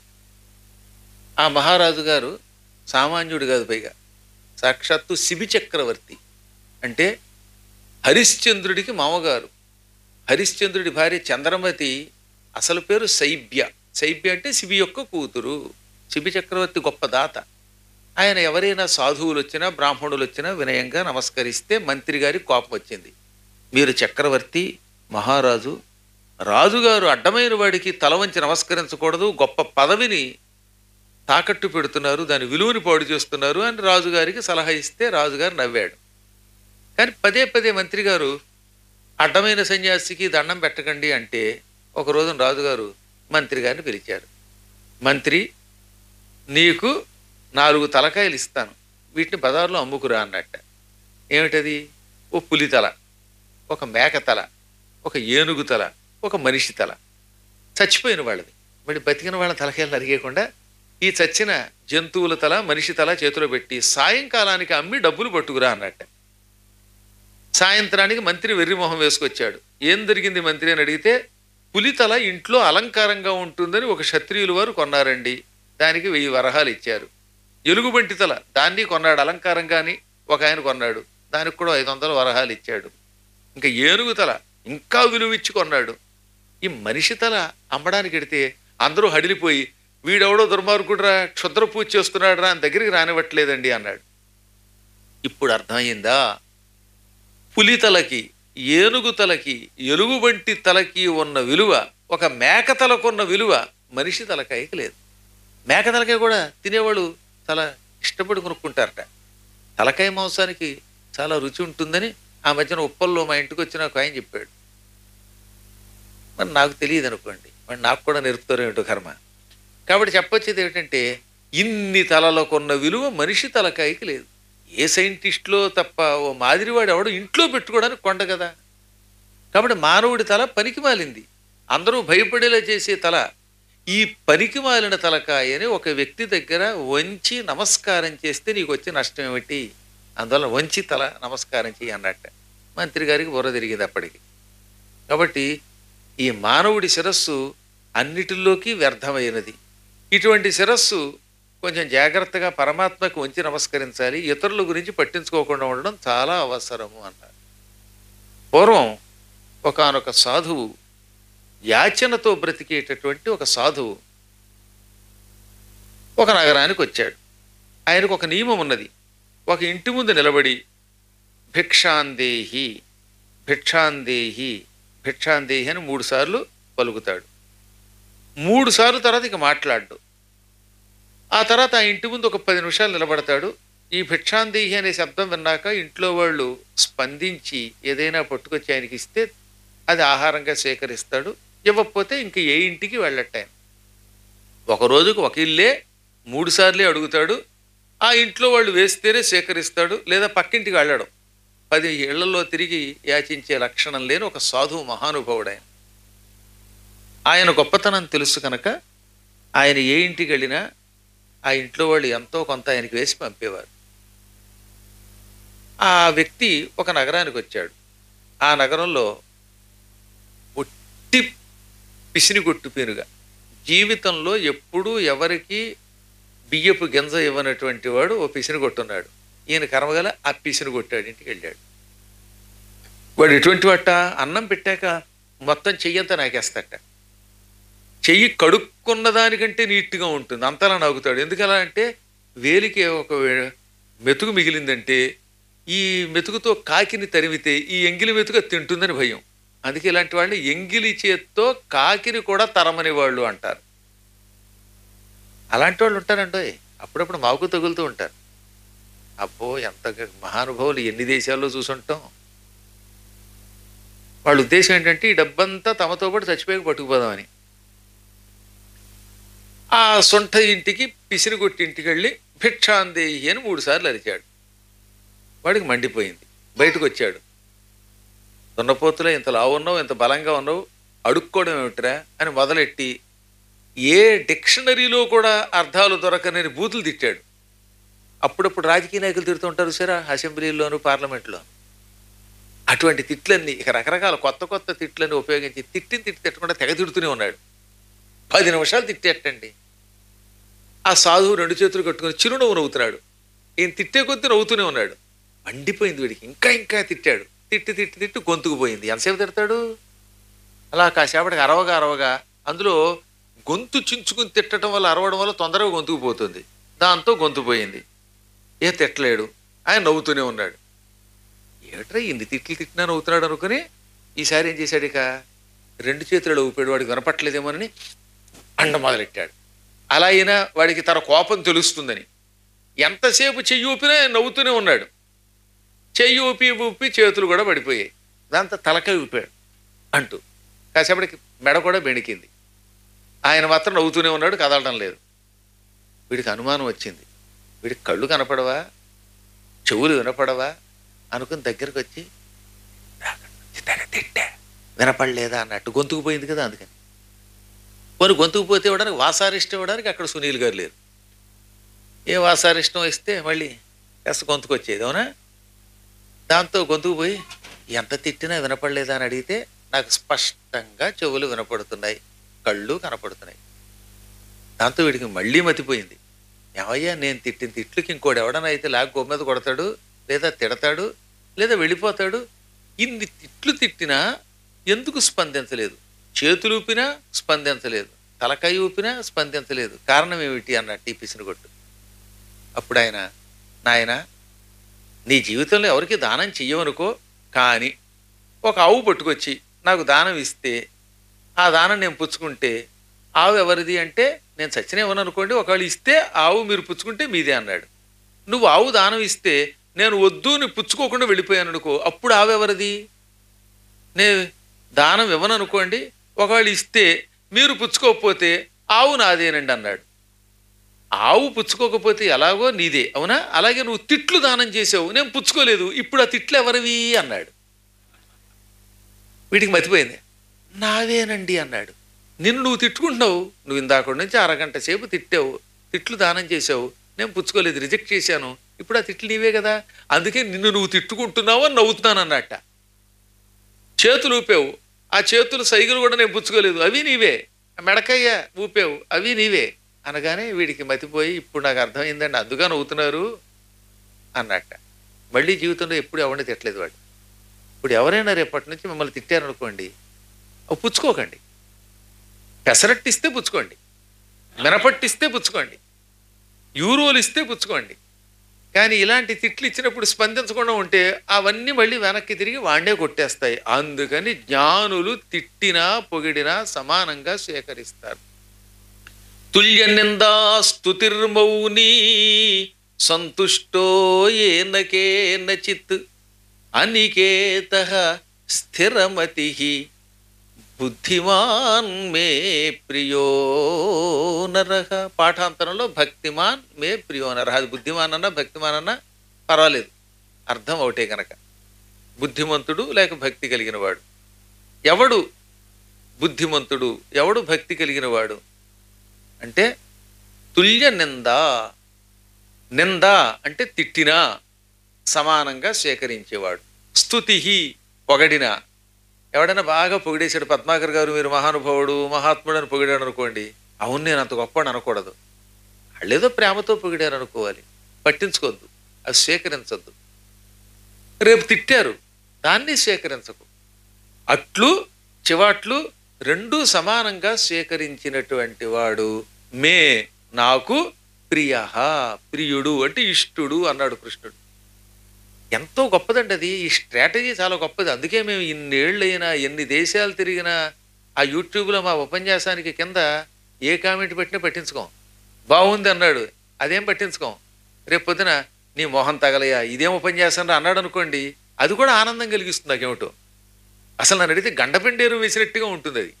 ఆ మహారాజు గారు సామాన్యుడు కాదు పైగా సాక్షాత్తు శిబి చక్రవర్తి అంటే హరిశ్చంద్రుడికి మామగారు హరిశ్చంద్రుడి భార్య చంద్రమతి అసలు పేరు శైబ్య శైబ్య అంటే శిబి యొక్క కూతురు శిబి చక్రవర్తి గొప్ప దాత ఆయన ఎవరైనా సాధువులు వచ్చినా బ్రాహ్మణులు వచ్చినా వినయంగా నమస్కరిస్తే మంత్రి గారి కోపం వచ్చింది మీరు చక్రవర్తి మహారాజు రాజుగారు అడ్డమైన వాడికి తల వంచి నమస్కరించకూడదు గొప్ప పదవిని తాకట్టు పెడుతున్నారు దాని విలువని పాడు చేస్తున్నారు అని రాజుగారికి సలహా ఇస్తే రాజుగారు నవ్వాడు కానీ పదే పదే మంత్రి గారు అడ్డమైన సన్యాసికి దండం పెట్టకండి అంటే ఒక రోజున రాజుగారు మంత్రి గారిని పిలిచారు మంత్రి నీకు నాలుగు తలకాయలు ఇస్తాను వీటిని బజార్లో అమ్ముకురా అన్నట్ట ఏమిటది ఓ పులి తల ఒక మేక తల ఒక ఏనుగు తల ఒక మనిషి తల చచ్చిపోయిన వాళ్ళది మరి బతికిన వాళ్ళ తలకాయలు నరిగేయకుండా ఈ చచ్చిన జంతువుల తల మనిషి తల చేతిలో పెట్టి సాయంకాలానికి అమ్మి డబ్బులు పట్టుకురా అన్నట్ట సాయంత్రానికి మంత్రి వెర్రి మొహం వేసుకొచ్చాడు ఏం జరిగింది మంత్రి అని అడిగితే పులి తల ఇంట్లో అలంకారంగా ఉంటుందని ఒక క్షత్రియులు వారు కొన్నారండి దానికి వెయ్యి వరహాలు ఇచ్చారు ఎలుగుబంటి తల దాన్ని కొన్నాడు అలంకారంగాని ఒక ఆయన కొన్నాడు దానికి కూడా ఐదు వందల వరహాలు ఇచ్చాడు ఇంకా ఏనుగు తల ఇంకా విలువ ఇచ్చి కొన్నాడు ఈ మనిషి తల అమ్మడానికి ఎడితే అందరూ హడిలిపోయి వీడెవడో దుర్మార్గుడురా క్షుద్ర పూజ చేస్తున్నాడు రా అని దగ్గరికి రానివ్వట్లేదండి అన్నాడు ఇప్పుడు అర్థమైందా పులి తలకి ఏనుగు తలకి ఎలుగు వంటి తలకి ఉన్న విలువ ఒక మేక తలకున్న విలువ మనిషి తలకాయకి లేదు మేక తలకాయ కూడా తినేవాళ్ళు చాలా ఇష్టపడి కొనుక్కుంటారట తలకాయ మాంసానికి చాలా రుచి ఉంటుందని ఆ మధ్యన ఉప్పల్లో మా ఇంటికి వచ్చిన ఒక ఆయన చెప్పాడు మరి నాకు తెలియదు అనుకోండి మరి నాకు కూడా నేర్పుతారు ఏమిటో కర్మ కాబట్టి చెప్పొచ్చేది ఏమిటంటే ఇన్ని తలలకున్న విలువ మనిషి తలకాయకి లేదు ఏ సైంటిస్ట్లో తప్ప ఓ మాదిరివాడు ఎవడు ఇంట్లో పెట్టుకోవడానికి కొండ కదా కాబట్టి మానవుడి తల పనికి మాలింది అందరూ భయపడేలా చేసే తల ఈ పనికి మాలిన తలకాయని ఒక వ్యక్తి దగ్గర వంచి నమస్కారం చేస్తే నీకు వచ్చే నష్టం ఏమిటి అందువల్ల వంచి తల నమస్కారం చెయ్యి అన్నట్ట మంత్రి గారికి బుర్ర తిరిగింది అప్పటికి కాబట్టి ఈ మానవుడి శిరస్సు అన్నిటిలోకి వ్యర్థమైనది ఇటువంటి శిరస్సు కొంచెం జాగ్రత్తగా పరమాత్మకు వంచి నమస్కరించాలి ఇతరుల గురించి పట్టించుకోకుండా ఉండడం చాలా అవసరము అన్నారు పూర్వం ఒకానొక సాధువు యాచనతో బ్రతికేటటువంటి ఒక సాధువు ఒక నగరానికి వచ్చాడు ఆయనకు ఒక నియమం ఉన్నది ఒక ఇంటి ముందు నిలబడి భిక్షాందేహి భిక్షాందేహి భిక్షాందేహి అని మూడు సార్లు పలుకుతాడు మూడు సార్లు తర్వాత ఇక మాట్లాడు ఆ తర్వాత ఆ ఇంటి ముందు ఒక పది నిమిషాలు నిలబడతాడు ఈ భిక్షాందేహి అనే శబ్దం విన్నాక ఇంట్లో వాళ్ళు స్పందించి ఏదైనా పట్టుకొచ్చి ఆయనకి ఇస్తే అది ఆహారంగా స్వీకరిస్తాడు ఇవ్వకపోతే ఇంక ఏ ఇంటికి వెళ్ళట్టు ఆయన ఒక రోజుకు ఒక ఇల్లే మూడు సార్లే అడుగుతాడు ఆ ఇంట్లో వాళ్ళు వేస్తేనే స్వీకరిస్తాడు లేదా పక్కింటికి వెళ్ళడం పది ఇళ్లలో తిరిగి యాచించే లక్షణం లేని ఒక సాధువు మహానుభావుడు ఆయన ఆయన గొప్పతనం తెలుసు కనుక ఆయన ఏ ఇంటికి వెళ్ళినా ఆ ఇంట్లో వాళ్ళు ఎంతో కొంత ఆయనకి వేసి పంపేవారు ఆ వ్యక్తి ఒక నగరానికి వచ్చాడు ఆ నగరంలో ఒట్టి పిసినిగొట్టు పేరుగా జీవితంలో ఎప్పుడూ ఎవరికి బియ్యపు గింజ ఇవ్వనటువంటి వాడు ఓ పిసిని కొట్టున్నాడు ఈయన కర్మగల ఆ పిసిని కొట్టాడు ఇంటికి వెళ్ళాడు వాడు ఎటువంటి వాట అన్నం పెట్టాక మొత్తం చెయ్యంతా నాకేస్తట చెయ్యి కడుక్కున్న దానికంటే నీట్గా ఉంటుంది అంతలా నవ్వుతాడు ఎందుకలా అంటే వేలికి ఒక వే- మెతుకు మిగిలిందంటే ఈ మెతుకుతో కాకిని తరిమితే ఈ ఎంగిలి మెతుకు అది తింటుందని భయం అందుకే ఇలాంటి వాళ్ళని ఎంగిలి చేత్తో కాకిని కూడా తరమని వాళ్ళు అంటారు అలాంటి వాళ్ళు ఉంటారండి అప్పుడప్పుడు మాకు తగులుతూ ఉంటారు అబ్బో ఎంత గ- మహానుభావులు ఎన్ని దేశాల్లో చూసుంటాం వాళ్ళ ఉద్దేశం ఏంటంటే ఈ డబ్బంతా తమతో పాటు చచ్చిపోయి పట్టుకుపోదామని ఆ సొంట ఇంటికి పిసిరిగొట్టి ఇంటికి వెళ్ళి భిక్షాందేహి అని మూడు సార్లు అరిచాడు వాడికి మండిపోయింది బయటకు వచ్చాడు దున్నపోతులో ఇంత లావు ఉన్నావు ఇంత బలంగా ఉన్నావు అడుక్కోవడం ఏమిట్రా అని మొదలెట్టి ఏ డిక్షనరీలో కూడా అర్థాలు దొరకనని బూతులు తిట్టాడు అప్పుడప్పుడు రాజకీయ నాయకులు తిడుతూ ఉంటారు సరే అసెంబ్లీలోను పార్లమెంట్లో అటువంటి తిట్లన్నీ ఇక రకరకాల కొత్త కొత్త తిట్లని ఉపయోగించి తిట్టిన తిట్టి తిట్టకుండా తెగ తిడుతూనే ఉన్నాడు పది నిమిషాలు తిట్టేటండి ఆ సాధువు రెండు చేతులు కట్టుకుని చిరునవ్వు నవ్వుతున్నాడు ఈయన తిట్టే కొద్దీ నవ్వుతూనే ఉన్నాడు మండిపోయింది వీడికి ఇంకా ఇంకా తిట్టాడు తిట్టి తిట్టి తిట్టి గొంతుకు పోయింది ఎంతసేపు తిడతాడు అలా కాసేపటికి అరవగా అరవగా అందులో గొంతు చించుకుని తిట్టడం వల్ల అరవడం వల్ల తొందరగా గొంతుకు పోతుంది దాంతో గొంతు పోయింది ఏ తిట్టలేడు ఆయన నవ్వుతూనే ఉన్నాడు ఏమిట్రా ఇన్ని తిట్లు తిట్టినా నవ్వుతున్నాడు అనుకుని ఈసారి ఏం చేశాడు ఇక రెండు చేతులలో ఊపాడు వాడికి వినపట్లేదేమోనని అండ మొదలెట్టాడు అలా అయినా వాడికి తన కోపం తెలుస్తుందని ఎంతసేపు చెయ్యి ఊపినా ఆయన నవ్వుతూనే ఉన్నాడు చెయ్యి ఊపి ఊపి చేతులు కూడా పడిపోయాయి దాంతో తలకాయ ఊపాడు అంటూ కాసేపటికి మెడ కూడా బెణికింది ఆయన మాత్రం నవ్వుతూనే ఉన్నాడు కదలడం లేదు వీడికి అనుమానం వచ్చింది వీడికి కళ్ళు కనపడవా చెవులు వినపడవా అనుకుని దగ్గరకు వచ్చి తెగ తిట్టా వినపడలేదా అన్నట్టు గొంతుకు పోయింది కదా అందుకని కొన్ని గొంతుకు పోతే ఇవ్వడానికి వాసారిష్టం ఇవ్వడానికి అక్కడ సునీల్ గారు లేరు ఏ వాసారిష్టం ఇస్తే మళ్ళీ కాస్త గొంతుకు వచ్చేది అవునా దాంతో గొంతుకు పోయి ఎంత తిట్టినా వినపడలేదా అని అడిగితే నాకు స్పష్టంగా చెవులు వినపడుతున్నాయి కళ్ళు కనపడుతున్నాయి దాంతో వీడికి మళ్ళీ మతిపోయింది ఏమయ్యా నేను తిట్టిన తిట్లకి ఇంకోటి ఎవడన్నా అయితే లాగ్ గో మీద కొడతాడు లేదా తిడతాడు లేదా వెళ్ళిపోతాడు ఇన్ని తిట్లు తిట్టినా ఎందుకు స్పందించలేదు చేతులు ఊపినా స్పందించలేదు తలకాయ ఊపినా స్పందించలేదు కారణం ఏమిటి అన్నట్టు ఈ పిసినగొట్టు అప్పుడు ఆయన నాయన నీ జీవితంలో ఎవరికి దానం చెయ్యవనుకో కానీ ఒక ఆవు పట్టుకొచ్చి నాకు దానం ఇస్తే ఆ దానం నేను పుచ్చుకుంటే ఆవు ఎవరిది అంటే నేను చచ్చిన ఇవ్వను అనుకోండి ఒకవేళ ఇస్తే ఆవు మీరు పుచ్చుకుంటే మీదే అన్నాడు నువ్వు ఆవు దానం ఇస్తే నేను వద్దు నీ పుచ్చుకోకుండా వెళ్ళిపోయాను అనుకో అప్పుడు ఆవు ఎవరిది నే దానం ఇవ్వను అనుకోండి ఒకవేళ ఇస్తే మీరు పుచ్చుకోకపోతే ఆవు నాదేనండి అన్నాడు ఆవు పుచ్చుకోకపోతే ఎలాగో నీదే అవునా అలాగే నువ్వు తిట్లు దానం చేసావు నేను పుచ్చుకోలేదు ఇప్పుడు ఆ తిట్లు ఎవరివి అన్నాడు వీడికి మతిపోయింది నావేనండి అన్నాడు నిన్ను నువ్వు తిట్టుకుంటున్నావు నువ్వు ఇందాక నుంచి అరగంట సేపు తిట్టావు తిట్లు దానం చేసావు నేను పుచ్చుకోలేదు రిజెక్ట్ చేశాను ఇప్పుడు ఆ తిట్లు నీవే కదా అందుకే నిన్ను నువ్వు తిట్టుకుంటున్నావు అని నవ్వుతున్నాను అన్నట్ట చేతులు ఊపావు ఆ చేతులు సైకిల్ కూడా నేను పుచ్చుకోలేదు అవి నీవే మెడకయ్య ఊపావు అవి నీవే అనగానే వీడికి మతిపోయి ఇప్పుడు నాకు అర్థమైందండి అందుగా నవ్వుతున్నారు అన్నట్ట మళ్ళీ జీవితంలో ఎప్పుడు ఎవరిని తిట్టలేదు వాడు ఇప్పుడు ఎవరైనా రేపటి నుంచి మిమ్మల్ని తిట్టారనుకోండి అవి పుచ్చుకోకండి పెసరట్టిస్తే పుచ్చుకోండి మినపట్టిస్తే పుచ్చుకోండి యూరోలు ఇస్తే పుచ్చుకోండి కానీ ఇలాంటి తిట్లు ఇచ్చినప్పుడు స్పందించకుండా ఉంటే అవన్నీ మళ్ళీ వెనక్కి తిరిగి వాండే కొట్టేస్తాయి అందుకని జ్ఞానులు తిట్టినా పొగిడినా సమానంగా స్వీకరిస్తారు తుల్య నిందా స్తుతిర్మౌని సంతుష్టో ఏనకే నచిత్ అనికేత స్థిరమతి బుద్ధిమాన్ మే ప్రియో నరహ పాఠాంతరంలో భక్తిమాన్ మే ప్రియో నరహ అది బుద్ధిమాన్ అన్నా భక్తిమాన్ అన్నా పర్వాలేదు అర్థం ఒకటే కనుక బుద్ధిమంతుడు లేక భక్తి కలిగిన వాడు ఎవడు బుద్ధిమంతుడు ఎవడు భక్తి కలిగిన వాడు అంటే తుల్య నింద నింద అంటే తిట్టినా సమానంగా స్వీకరించేవాడు స్తుతి పొగడిన ఎవడైనా బాగా పొగిడేశాడు పద్మాకర్ గారు మీరు మహానుభావుడు మహాత్ముడు అని పొగిడాడు అనుకోండి అవును నేను అంత గొప్పని అనకూడదు వాళ్ళేదో ప్రేమతో పొగిడారు అనుకోవాలి పట్టించుకోవద్దు అది స్వీకరించొద్దు రేపు తిట్టారు దాన్ని స్వీకరించకు అట్లు చివాట్లు రెండూ సమానంగా స్వీకరించినటువంటి వాడు మే నాకు ప్రియ ప్రియుడు అంటే ఇష్టుడు అన్నాడు కృష్ణుడు ఎంతో గొప్పదండి అది ఈ స్ట్రాటజీ చాలా గొప్పది అందుకే మేము ఇన్నేళ్ళైనా ఎన్ని దేశాలు తిరిగినా ఆ యూట్యూబ్లో మా ఉపన్యాసానికి కింద ఏ కామెంట్ పెట్టినా పట్టించుకోం బాగుంది అన్నాడు అదేం పట్టించుకోం రేపు పొద్దున నీ మొహం తగలయ్యా ఇదేం ఉపన్యాసం రా అన్నాడు అనుకోండి అది కూడా ఆనందం కలిగిస్తుంది నాకేమిటో అసలు నన్ను అడిగితే గండపెండేరు వేసినట్టుగా ఉంటుంది అది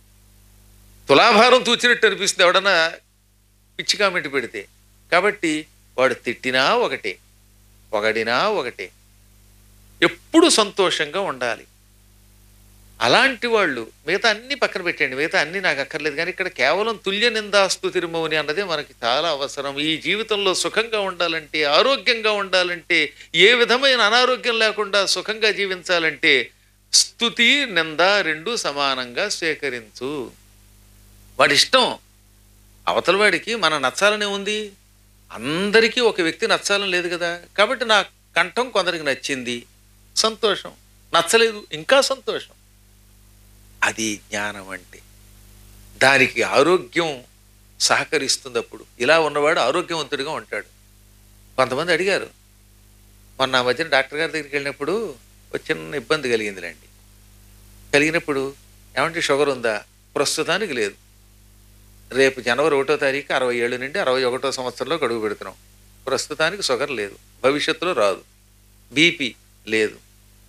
తులాభారం తూచినట్టు అనిపిస్తుంది ఎవడన్నా పిచ్చి కామెంట్ పెడితే కాబట్టి వాడు తిట్టినా ఒకటే పొగడినా ఒకటే ఎప్పుడు సంతోషంగా ఉండాలి అలాంటి వాళ్ళు మిగతా అన్ని పక్కన పెట్టండి మిగతా అన్ని నాకు అక్కర్లేదు కానీ ఇక్కడ కేవలం తుల్య నిందాస్తు తిరుమౌని అన్నదే మనకి చాలా అవసరం ఈ జీవితంలో సుఖంగా ఉండాలంటే ఆరోగ్యంగా ఉండాలంటే ఏ విధమైన అనారోగ్యం లేకుండా సుఖంగా జీవించాలంటే స్తుతి నింద రెండు సమానంగా స్వీకరించు వాడి ఇష్టం అవతల వాడికి మన నచ్చాలనే ఉంది అందరికీ ఒక వ్యక్తి నచ్చాలని లేదు కదా కాబట్టి నా కంఠం కొందరికి నచ్చింది సంతోషం నచ్చలేదు ఇంకా సంతోషం అది జ్ఞానం అంటే దానికి ఆరోగ్యం సహకరిస్తుంది అప్పుడు ఇలా ఉన్నవాడు ఆరోగ్యవంతుడిగా ఉంటాడు కొంతమంది అడిగారు మొన్న ఆ మధ్యన డాక్టర్ గారి దగ్గరికి వెళ్ళినప్పుడు ఒక చిన్న ఇబ్బంది కలిగిందిలేండి కలిగినప్పుడు ఏమంటే షుగర్ ఉందా ప్రస్తుతానికి లేదు రేపు జనవరి ఒకటో తారీఖు అరవై ఏళ్ళు నుండి అరవై ఒకటో సంవత్సరంలో గడువు పెడుతున్నాం ప్రస్తుతానికి షుగర్ లేదు భవిష్యత్తులో రాదు బీపీ లేదు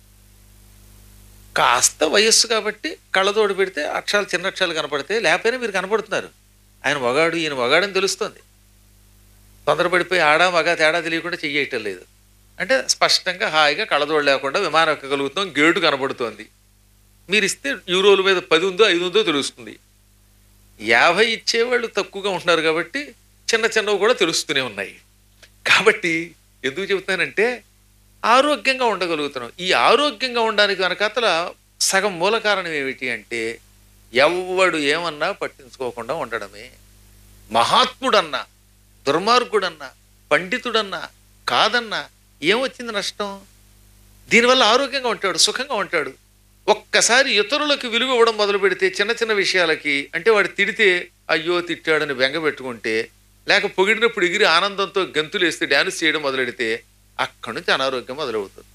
కాస్త వయస్సు కాబట్టి కళ్ళతోడు పెడితే అక్షరాలు చిన్న అక్షరాలు కనపడితే లేకపోయినా మీరు కనపడుతున్నారు ఆయన మగాడు ఈయన మగాడని తెలుస్తుంది తొందరపడిపోయి ఆడా మగ తేడా తెలియకుండా చెయ్యటం లేదు అంటే స్పష్టంగా హాయిగా కళ్ళతోడు లేకుండా విమానం ఎక్కగలుగుతాం గేటు కనబడుతోంది మీరు ఇస్తే యూరోల మీద పది ఉందో ఐదు ఉందో తెలుస్తుంది యాభై ఇచ్చేవాళ్ళు తక్కువగా ఉంటున్నారు కాబట్టి చిన్న చిన్నవి కూడా తెలుస్తూనే ఉన్నాయి కాబట్టి ఎందుకు చెబుతానంటే ఆరోగ్యంగా ఉండగలుగుతున్నాం ఈ ఆరోగ్యంగా ఉండడానికి వెనకాతల సగం మూల కారణం ఏమిటి అంటే ఎవ్వడు ఏమన్నా పట్టించుకోకుండా ఉండడమే మహాత్ముడన్నా దుర్మార్గుడన్నా పండితుడన్నా కాదన్నా ఏమొచ్చింది నష్టం దీనివల్ల ఆరోగ్యంగా ఉంటాడు సుఖంగా ఉంటాడు ఒక్కసారి ఇతరులకు విలువ ఇవ్వడం మొదలు పెడితే చిన్న చిన్న విషయాలకి అంటే వాడు తిడితే అయ్యో తిట్టాడని బెంగ పెట్టుకుంటే లేక పొగిడినప్పుడు ఎగిరి ఆనందంతో గంతులు వేస్తే డ్యాన్స్ చేయడం మొదలెడితే అక్కడి నుంచి అనారోగ్యం మొదలవుతుంది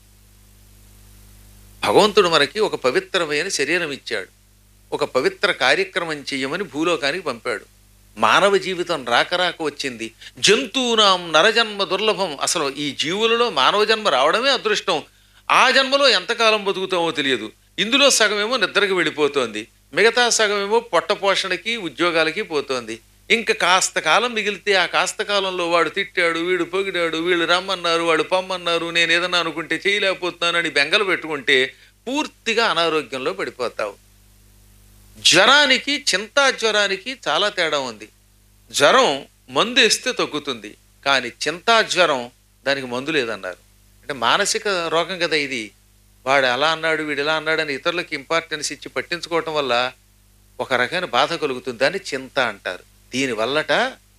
భగవంతుడు మనకి ఒక పవిత్రమైన శరీరం ఇచ్చాడు ఒక పవిత్ర కార్యక్రమం చెయ్యమని భూలోకానికి పంపాడు మానవ జీవితం రాక రాక వచ్చింది జంతువునాం నరజన్మ దుర్లభం అసలు ఈ జీవులలో మానవ జన్మ రావడమే అదృష్టం ఆ జన్మలో ఎంతకాలం బతుకుతామో తెలియదు ఇందులో సగమేమో నిద్రకు వెళ్ళిపోతోంది మిగతా సగమేమో పొట్ట పోషణకి ఉద్యోగాలకి పోతోంది ఇంకా కాస్త కాలం మిగిలితే ఆ కాస్త కాలంలో వాడు తిట్టాడు వీడు పొగిడాడు వీళ్ళు రమ్మన్నారు వాడు పమ్మన్నారు నేను ఏదన్నా అనుకుంటే చేయలేకపోతున్నానని బెంగలు పెట్టుకుంటే పూర్తిగా అనారోగ్యంలో పడిపోతావు జ్వరానికి చింతా జ్వరానికి చాలా తేడా ఉంది జ్వరం మందు వేస్తే తగ్గుతుంది కానీ చింతా జ్వరం దానికి మందు లేదన్నారు అంటే మానసిక రోగం కదా ఇది వాడు అలా అన్నాడు వీడు ఇలా అన్నాడు అని ఇతరులకు ఇంపార్టెన్స్ ఇచ్చి పట్టించుకోవటం వల్ల ఒక రకమైన బాధ కలుగుతుంది దాన్ని చింత అంటారు దీనివల్లట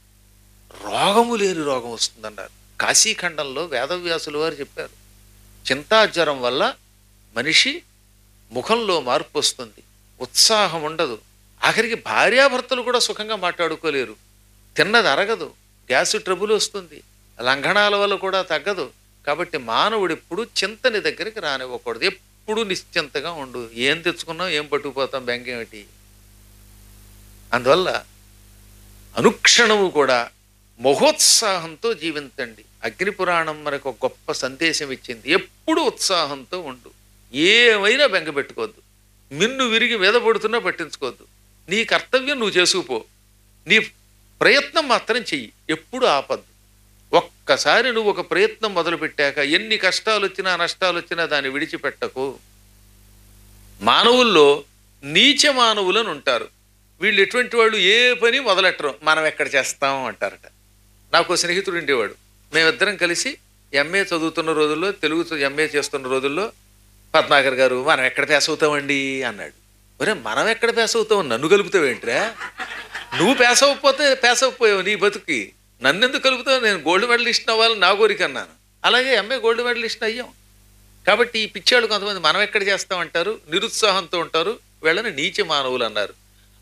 రోగము లేని రోగం వస్తుందన్నారు కాశీఖండంలో వేదవ్యాసులు వారు చెప్పారు చింతా జ్వరం వల్ల మనిషి ముఖంలో మార్పు వస్తుంది ఉత్సాహం ఉండదు ఆఖరికి భార్యాభర్తలు కూడా సుఖంగా మాట్లాడుకోలేరు తిన్నది అరగదు గ్యాస్ ట్రబుల్ వస్తుంది లంఘనాల వల్ల కూడా తగ్గదు కాబట్టి మానవుడు ఎప్పుడు చింతని దగ్గరికి రానివ్వకూడదు ఎప్పుడు నిశ్చింతగా ఉండు ఏం తెచ్చుకున్నాం ఏం పట్టుకుపోతాం బెంగ ఏమిటి అందువల్ల అనుక్షణము కూడా మహోత్సాహంతో జీవించండి అగ్నిపురాణం మనకు ఒక గొప్ప సందేశం ఇచ్చింది ఎప్పుడు ఉత్సాహంతో ఉండు ఏమైనా బెంగ పెట్టుకోవద్దు మిన్ను విరిగి మీద పడుతున్నా పట్టించుకోవద్దు నీ కర్తవ్యం నువ్వు చేసుకుపో నీ ప్రయత్నం మాత్రం చెయ్యి ఎప్పుడు ఆపద్దు ఒక్కసారి నువ్వు ఒక ప్రయత్నం మొదలుపెట్టాక ఎన్ని కష్టాలు వచ్చినా నష్టాలు వచ్చినా దాన్ని విడిచిపెట్టకు మానవుల్లో నీచ మానవులను ఉంటారు వీళ్ళు ఎటువంటి వాళ్ళు ఏ పని మొదలెట్టరు మనం ఎక్కడ చేస్తాం అంటారట నాకు ఒక స్నేహితుడు ఉండేవాడు మేమిద్దరం కలిసి ఎంఏ చదువుతున్న రోజుల్లో తెలుగు ఎంఏ చేస్తున్న రోజుల్లో పద్మాకర్ గారు మనం ఎక్కడ పేస్ అవుతామండి అన్నాడు ఒరే మనం ఎక్కడ పేస్ అవుతాం నన్ను కలుపుతావేంట్రా నువ్వు పేస్ అవ్వకపోతే పేస్ అవ్వపోయావు నీ బతుకి నన్ను ఎందుకు కలుపుతావు నేను గోల్డ్ మెడలిస్ట్ అవ్వాలని నా కోరిక అన్నాను అలాగే ఎంఏ గోల్డ్ మెడలిస్ట్ అయ్యాం కాబట్టి ఈ పిచ్చాళ్ళు కొంతమంది మనం ఎక్కడ చేస్తామంటారు నిరుత్సాహంతో ఉంటారు వీళ్ళని నీచ మానవులు అన్నారు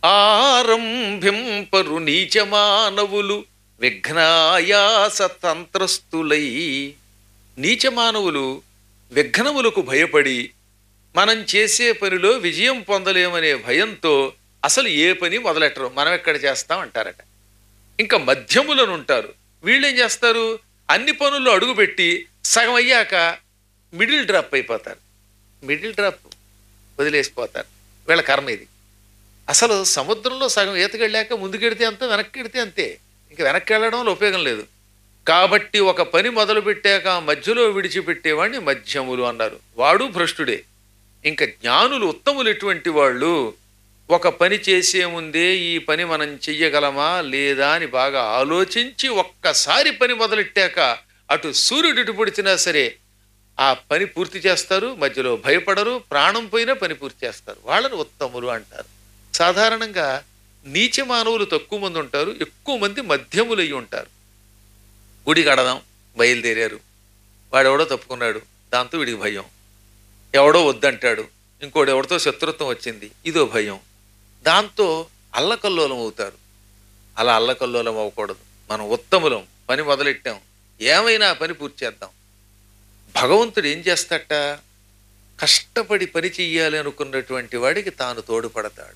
ఆరంభింపరు నీచ మానవులు విఘ్నాయాస తంత్రస్తులై నీచ మానవులు విఘ్నములకు భయపడి మనం చేసే పనిలో విజయం పొందలేమనే భయంతో అసలు ఏ పని మొదలెట్టరు మనం ఎక్కడ చేస్తాం అంటారట ఇంకా మధ్యములను ఉంటారు వీళ్ళు ఏం చేస్తారు అన్ని పనుల్లో అడుగుపెట్టి సగం అయ్యాక మిడిల్ డ్రాప్ అయిపోతారు మిడిల్ డ్రాప్ వదిలేసిపోతారు వీళ్ళ కర్మ ఇది అసలు సముద్రంలో సగం ఈతకెళ్ళాక ముందుకెడితే అంతే వెనక్కి వెడితే అంతే ఇంకా వెనక్కి వెళ్ళడం వల్ల ఉపయోగం లేదు కాబట్టి ఒక పని మొదలు పెట్టాక మధ్యలో విడిచిపెట్టేవాడిని మధ్యములు అన్నారు వాడు భ్రష్టుడే ఇంకా జ్ఞానులు ఉత్తములు ఎటువంటి వాళ్ళు ఒక పని చేసే ముందే ఈ పని మనం చెయ్యగలమా లేదా అని బాగా ఆలోచించి ఒక్కసారి పని మొదలెట్టాక అటు సూర్యుడు ఇటు పొడిచినా సరే ఆ పని పూర్తి చేస్తారు మధ్యలో భయపడరు ప్రాణం పోయినా పని పూర్తి చేస్తారు వాళ్ళని ఉత్తములు అంటారు సాధారణంగా నీచ మానవులు తక్కువ మంది ఉంటారు ఎక్కువ మంది మధ్యములు అయి ఉంటారు గుడి కడదాం బయలుదేరారు వాడెవడో తప్పుకున్నాడు దాంతో వీడికి భయం ఎవడో వద్దంటాడు ఇంకోటి ఎవరితో శత్రుత్వం వచ్చింది ఇదో భయం దాంతో అల్లకల్లోలం అవుతారు అలా అల్లకల్లోలం అవ్వకూడదు మనం ఉత్తములం పని మొదలెట్టాం ఏమైనా ఆ పని పూర్తి చేద్దాం భగవంతుడు ఏం చేస్తాట కష్టపడి పని చెయ్యాలి అనుకున్నటువంటి వాడికి తాను తోడుపడతాడు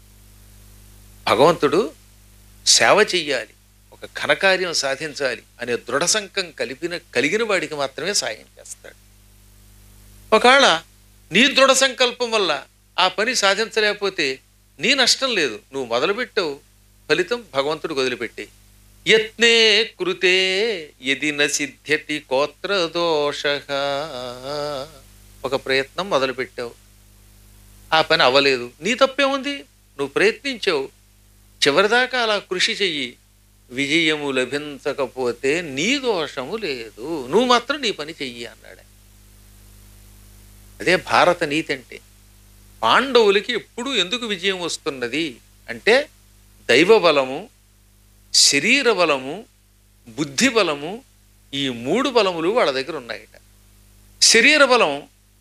భగవంతుడు సేవ చెయ్యాలి ఒక ఘనకార్యం సాధించాలి అనే దృఢ సంకం కలిపిన కలిగిన వాడికి మాత్రమే సాయం చేస్తాడు ఒకవేళ నీ దృఢ సంకల్పం వల్ల ఆ పని సాధించలేకపోతే నీ నష్టం లేదు నువ్వు మొదలుపెట్టావు ఫలితం భగవంతుడు వదిలిపెట్టే యత్నే కృతే యది న సిద్ధ్యతి కోత్ర దోష ఒక ప్రయత్నం మొదలుపెట్టావు ఆ పని అవ్వలేదు నీ తప్పేముంది నువ్వు ప్రయత్నించావు చివరిదాకా అలా కృషి చెయ్యి విజయము లభించకపోతే నీ దోషము లేదు నువ్వు మాత్రం నీ పని చెయ్యి అన్నాడు అదే భారత నీతి అంటే పాండవులకి ఎప్పుడు ఎందుకు విజయం వస్తున్నది అంటే దైవ బలము శరీర బలము బుద్ధి బలము ఈ మూడు బలములు వాళ్ళ దగ్గర ఉన్నాయట శరీర బలం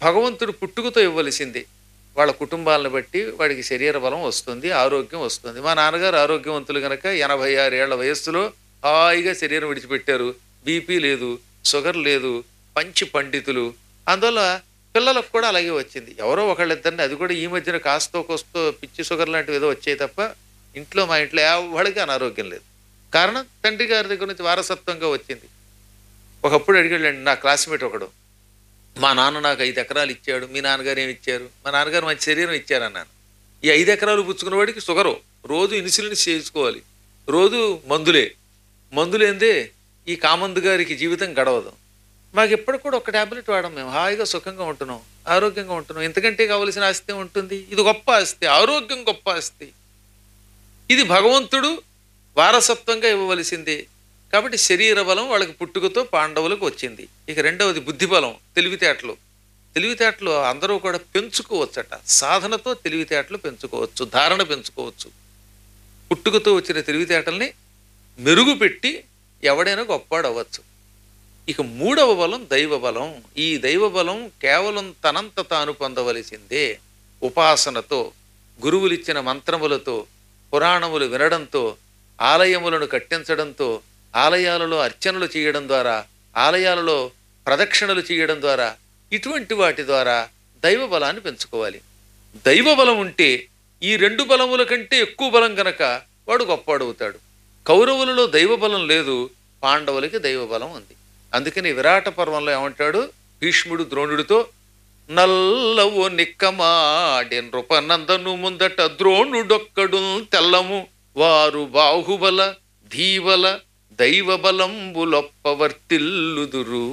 భగవంతుడు పుట్టుకతో ఇవ్వవలసింది వాళ్ళ కుటుంబాలను బట్టి వాడికి శరీర బలం వస్తుంది ఆరోగ్యం వస్తుంది మా నాన్నగారు ఆరోగ్యవంతులు కనుక ఎనభై ఆరు ఏళ్ల వయస్సులో హాయిగా శరీరం విడిచిపెట్టారు బీపీ లేదు షుగర్ లేదు పంచి పండితులు అందువల్ల పిల్లలకు కూడా అలాగే వచ్చింది ఎవరో ఒకళ్ళిద్దరిని అది కూడా ఈ మధ్యన కాస్తో కోస్తో పిచ్చి షుగర్ లాంటివి ఏదో వచ్చాయి తప్ప ఇంట్లో మా ఇంట్లో ఎవరికి అనారోగ్యం లేదు కారణం తండ్రి గారి దగ్గర నుంచి వారసత్వంగా వచ్చింది ఒకప్పుడు అడిగాడండి నా క్లాస్మేట్ ఒకడు మా నాన్న నాకు ఐదు ఎకరాలు ఇచ్చాడు మీ నాన్నగారు ఏమి ఇచ్చారు మా నాన్నగారు మంచి శరీరం ఇచ్చారన్నాను ఈ ఐదు ఎకరాలు పుచ్చుకున్న వాడికి షుగరు రోజు ఇన్సులిన్ చేసుకోవాలి రోజు మందులే మందులేందే ఈ కామందు గారికి జీవితం గడవదు మాకు ఎప్పటికి కూడా ఒక టాబ్లెట్ వాడం మేము హాయిగా సుఖంగా ఉంటున్నాం ఆరోగ్యంగా ఉంటున్నాం ఇంతకంటే కావలసిన ఆస్తి ఉంటుంది ఇది గొప్ప ఆస్తి ఆరోగ్యం గొప్ప ఆస్తి ఇది భగవంతుడు వారసత్వంగా ఇవ్వవలసింది కాబట్టి శరీర బలం వాళ్ళకి పుట్టుకతో పాండవులకు వచ్చింది ఇక రెండవది బుద్ధి బలం తెలివితేటలు తెలివితేటలు అందరూ కూడా పెంచుకోవచ్చట సాధనతో తెలివితేటలు పెంచుకోవచ్చు ధారణ పెంచుకోవచ్చు పుట్టుకతో వచ్చిన తెలివితేటల్ని మెరుగుపెట్టి ఎవడైనా గొప్పవాడు అవ్వచ్చు ఇక మూడవ బలం దైవ బలం ఈ దైవ బలం కేవలం తనంత తాను పొందవలసిందే ఉపాసనతో గురువులిచ్చిన మంత్రములతో పురాణములు వినడంతో ఆలయములను కట్టించడంతో ఆలయాలలో అర్చనలు చేయడం ద్వారా ఆలయాలలో ప్రదక్షిణలు చేయడం ద్వారా ఇటువంటి వాటి ద్వారా దైవ బలాన్ని పెంచుకోవాలి దైవ బలం ఉంటే ఈ రెండు బలముల కంటే ఎక్కువ బలం గనక వాడు గొప్పవాడవుతాడు కౌరవులలో దైవ బలం లేదు పాండవులకి దైవ బలం ఉంది అందుకని విరాట పర్వంలో ఏమంటాడు భీష్ముడు ద్రోణుడితో నల్లవు నిక్కమాడి నృపనందను ముందట ద్రోణుడొక్కడు తెల్లము వారు బాహుబల ధీవల దైవ బలంబులొప్పవర్తిల్లుదురు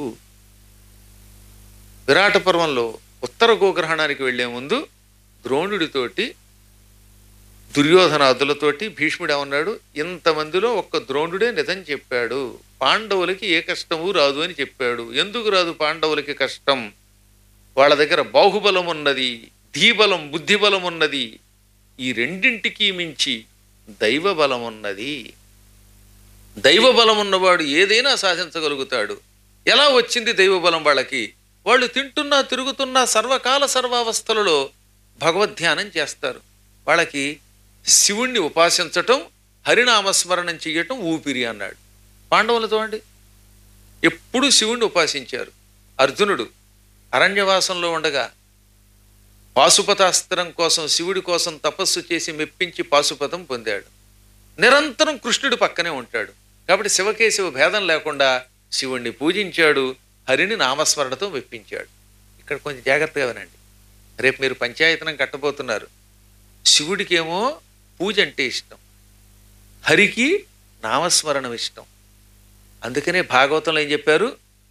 విరాట పర్వంలో ఉత్తర గోగ్రహణానికి వెళ్లే ముందు ద్రోణుడితోటి దుర్యోధనాదులతోటి భీష్ముడు ఏమన్నాడు ఇంతమందిలో ఒక్క ద్రోణుడే నిజం చెప్పాడు పాండవులకి ఏ కష్టము రాదు అని చెప్పాడు ఎందుకు రాదు పాండవులకి కష్టం వాళ్ళ దగ్గర బాహుబలం ఉన్నది ధీబలం బుద్ధిబలం ఉన్నది ఈ రెండింటికి మించి దైవ బలం ఉన్నది దైవ బలం ఉన్నవాడు ఏదైనా సాధించగలుగుతాడు ఎలా వచ్చింది దైవ బలం వాళ్ళకి వాళ్ళు తింటున్నా తిరుగుతున్నా సర్వకాల సర్వావస్థలలో భగవద్ధ్యానం చేస్తారు వాళ్ళకి శివుణ్ణి ఉపాసించటం హరినామస్మరణం చెయ్యటం ఊపిరి అన్నాడు పాండవులు చూడండి ఎప్పుడు శివుణ్ణి ఉపాసించారు అర్జునుడు అరణ్యవాసంలో ఉండగా పాశుపతాస్త్రం కోసం శివుడి కోసం తపస్సు చేసి మెప్పించి పాశుపతం పొందాడు నిరంతరం కృష్ణుడి పక్కనే ఉంటాడు కాబట్టి శివకేశవ భేదం లేకుండా శివుణ్ణి పూజించాడు హరిని నామస్మరణతో మెప్పించాడు ఇక్కడ కొంచెం జాగ్రత్తగా వినండి రేపు మీరు పంచాయతనం కట్టబోతున్నారు శివుడికేమో పూజ అంటే ఇష్టం హరికి నామస్మరణం ఇష్టం అందుకనే భాగవతంలో ఏం చెప్పారు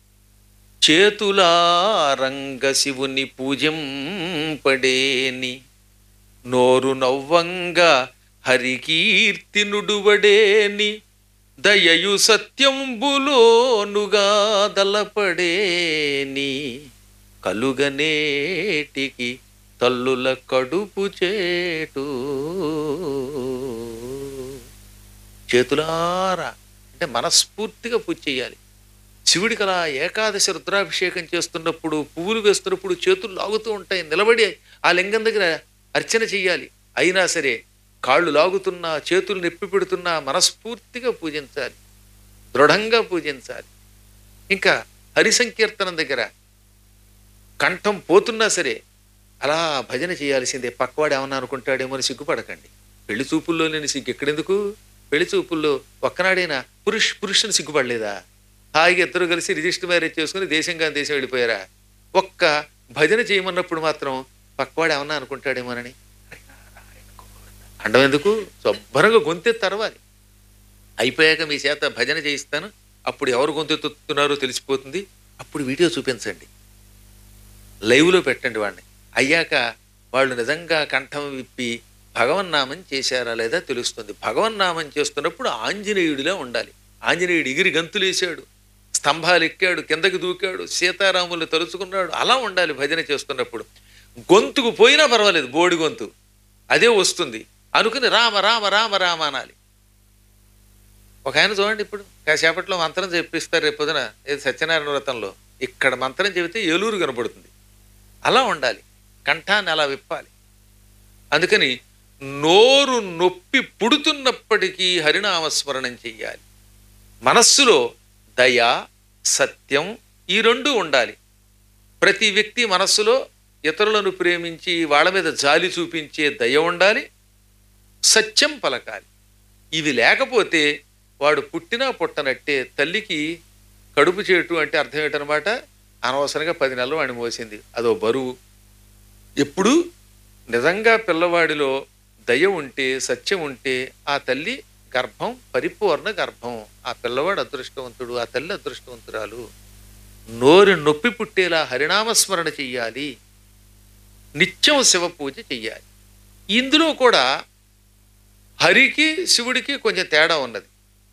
చేతులారంగ శివుని పూజింపడేని నోరు నవ్వంగా హరికీర్తి నుడువడేని దయయు సత్యంబులోనుగా దలపడేని కలుగనేటికి తల్లుల కడుపు చేటు చేతులారా అంటే మనస్ఫూర్తిగా పూజ చేయాలి శివుడికి అలా ఏకాదశి రుద్రాభిషేకం చేస్తున్నప్పుడు పువ్వులు వేస్తున్నప్పుడు చేతులు లాగుతూ ఉంటాయి నిలబడి ఆ లింగం దగ్గర అర్చన చెయ్యాలి అయినా సరే కాళ్ళు లాగుతున్నా చేతులు నొప్పి పెడుతున్నా మనస్ఫూర్తిగా పూజించాలి దృఢంగా పూజించాలి ఇంకా హరి సంకీర్తనం దగ్గర కంఠం పోతున్నా సరే అలా భజన చేయాల్సిందే పక్కవాడు ఏమన్నా అనుకుంటాడేమో అని సిగ్గుపడకండి పెళ్లి చూపుల్లో లేని సిగ్గు ఎక్కడెందుకు పెళ్లి చూపుల్లో ఒక్కనాడైనా పురుష్ పురుషుని సిగ్గుపడలేదా హాయిగా ఇద్దరు కలిసి రిజిస్టర్ మ్యారేజ్ చేసుకుని దేశంగా దేశం వెళ్ళిపోయారా ఒక్క భజన చేయమన్నప్పుడు మాత్రం పక్కవాడు ఏమన్నా అనుకుంటాడేమోనని అండం ఎందుకు శుభ్రంగా గొంతెత్తి తరవాలి అయిపోయాక మీ చేత భజన చేయిస్తాను అప్పుడు ఎవరు గొంతెత్తుతున్నారో తెలిసిపోతుంది అప్పుడు వీడియో చూపించండి లైవ్లో పెట్టండి వాడిని అయ్యాక వాళ్ళు నిజంగా కంఠం విప్పి భగవన్నామం చేశారా లేదా తెలుస్తుంది భగవన్నామం చేస్తున్నప్పుడు ఆంజనేయుడిలా ఉండాలి ఆంజనేయుడు ఎగిరి గంతులేశాడు స్తంభాలు ఎక్కాడు కిందకి దూకాడు సీతారాములు తలుచుకున్నాడు అలా ఉండాలి భజన చేస్తున్నప్పుడు గొంతుకు పోయినా పర్వాలేదు బోడి గొంతు అదే వస్తుంది అనుకుని రామ రామ రామ రామ అనాలి ఒక ఆయన చూడండి ఇప్పుడు కాసేపట్లో మంత్రం చెప్పిస్తారు రేపు పొద్దున ఏది సత్యనారాయణ వ్రతంలో ఇక్కడ మంత్రం చెబితే ఏలూరు కనపడుతుంది అలా ఉండాలి కంఠాన్ని అలా విప్పాలి అందుకని నోరు నొప్పి పుడుతున్నప్పటికీ హరినామస్మరణం చెయ్యాలి మనస్సులో దయ సత్యం ఈ రెండు ఉండాలి ప్రతి వ్యక్తి మనస్సులో ఇతరులను ప్రేమించి వాళ్ళ మీద జాలి చూపించే దయ ఉండాలి సత్యం పలకాలి ఇవి లేకపోతే వాడు పుట్టినా పుట్టనట్టే తల్లికి కడుపు చేటు అంటే అర్థం ఏంటనమాట అనవసరంగా పది నెలలు వాడిని మోసింది అదో బరువు ఎప్పుడు నిజంగా పిల్లవాడిలో దయ ఉంటే సత్యం ఉంటే ఆ తల్లి గర్భం పరిపూర్ణ గర్భం ఆ పిల్లవాడు అదృష్టవంతుడు ఆ తల్లి అదృష్టవంతురాలు నోరు నొప్పి పుట్టేలా హరినామస్మరణ చెయ్యాలి నిత్యం శివ పూజ చెయ్యాలి ఇందులో కూడా హరికి శివుడికి కొంచెం తేడా ఉన్నది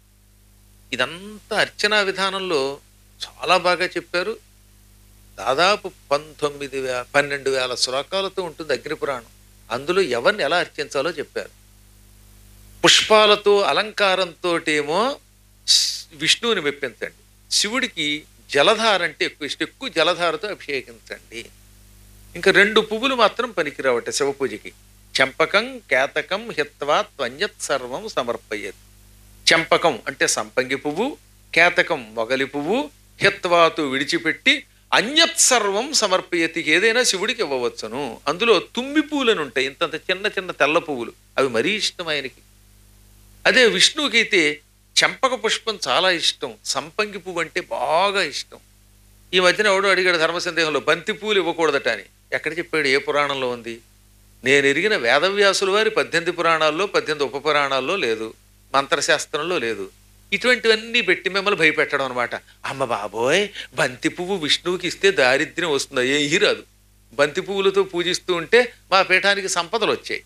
ఇదంతా అర్చనా విధానంలో చాలా బాగా చెప్పారు దాదాపు పంతొమ్మిది వే పన్నెండు వేల శ్లోకాలతో ఉంటుంది అగ్నిపురాణం అందులో ఎవరిని ఎలా అర్చించాలో చెప్పారు పుష్పాలతో అలంకారంతో ఏమో విష్ణువుని మెప్పించండి శివుడికి జలధార అంటే ఎక్కువ ఇష్టం ఎక్కువ జలధారతో అభిషేకించండి ఇంకా రెండు పువ్వులు మాత్రం పనికిరావట శివ పూజకి చెంపకం కేతకం హిత్వా త్వన్యత్ సర్వం సమర్పయ్యత్ చెంపకం అంటే సంపంగి పువ్వు కేతకం మొగలి పువ్వు హిత్వాతు విడిచిపెట్టి అన్యత్ సర్వం సమర్పయతి ఏదైనా శివుడికి ఇవ్వవచ్చును అందులో తుమ్మి పువ్వులను ఉంటాయి ఇంతంత చిన్న చిన్న తెల్ల పువ్వులు అవి మరీ ఇష్టం ఆయనకి అదే విష్ణువుకి అయితే చెంపక పుష్పం చాలా ఇష్టం సంపంగి పువ్వు అంటే బాగా ఇష్టం ఈ మధ్యన ఎవడో అడిగాడు ధర్మ సందేహంలో బంతి పూలు ఇవ్వకూడదట అని ఎక్కడ చెప్పాడు ఏ పురాణంలో ఉంది నేను ఎరిగిన వేదవ్యాసుల వారి పద్దెనిమిది పురాణాల్లో పద్దెనిమిది ఉప పురాణాల్లో లేదు మంత్రశాస్త్రంలో లేదు ఇటువంటివన్నీ పెట్టి మిమ్మల్ని భయపెట్టడం అనమాట అమ్మ బాబోయ్ బంతి పువ్వు విష్ణువుకి ఇస్తే దారిద్ర్యం వస్తుందా ఏ రాదు బంతి పువ్వులతో పూజిస్తూ ఉంటే మా పీఠానికి సంపదలు వచ్చాయి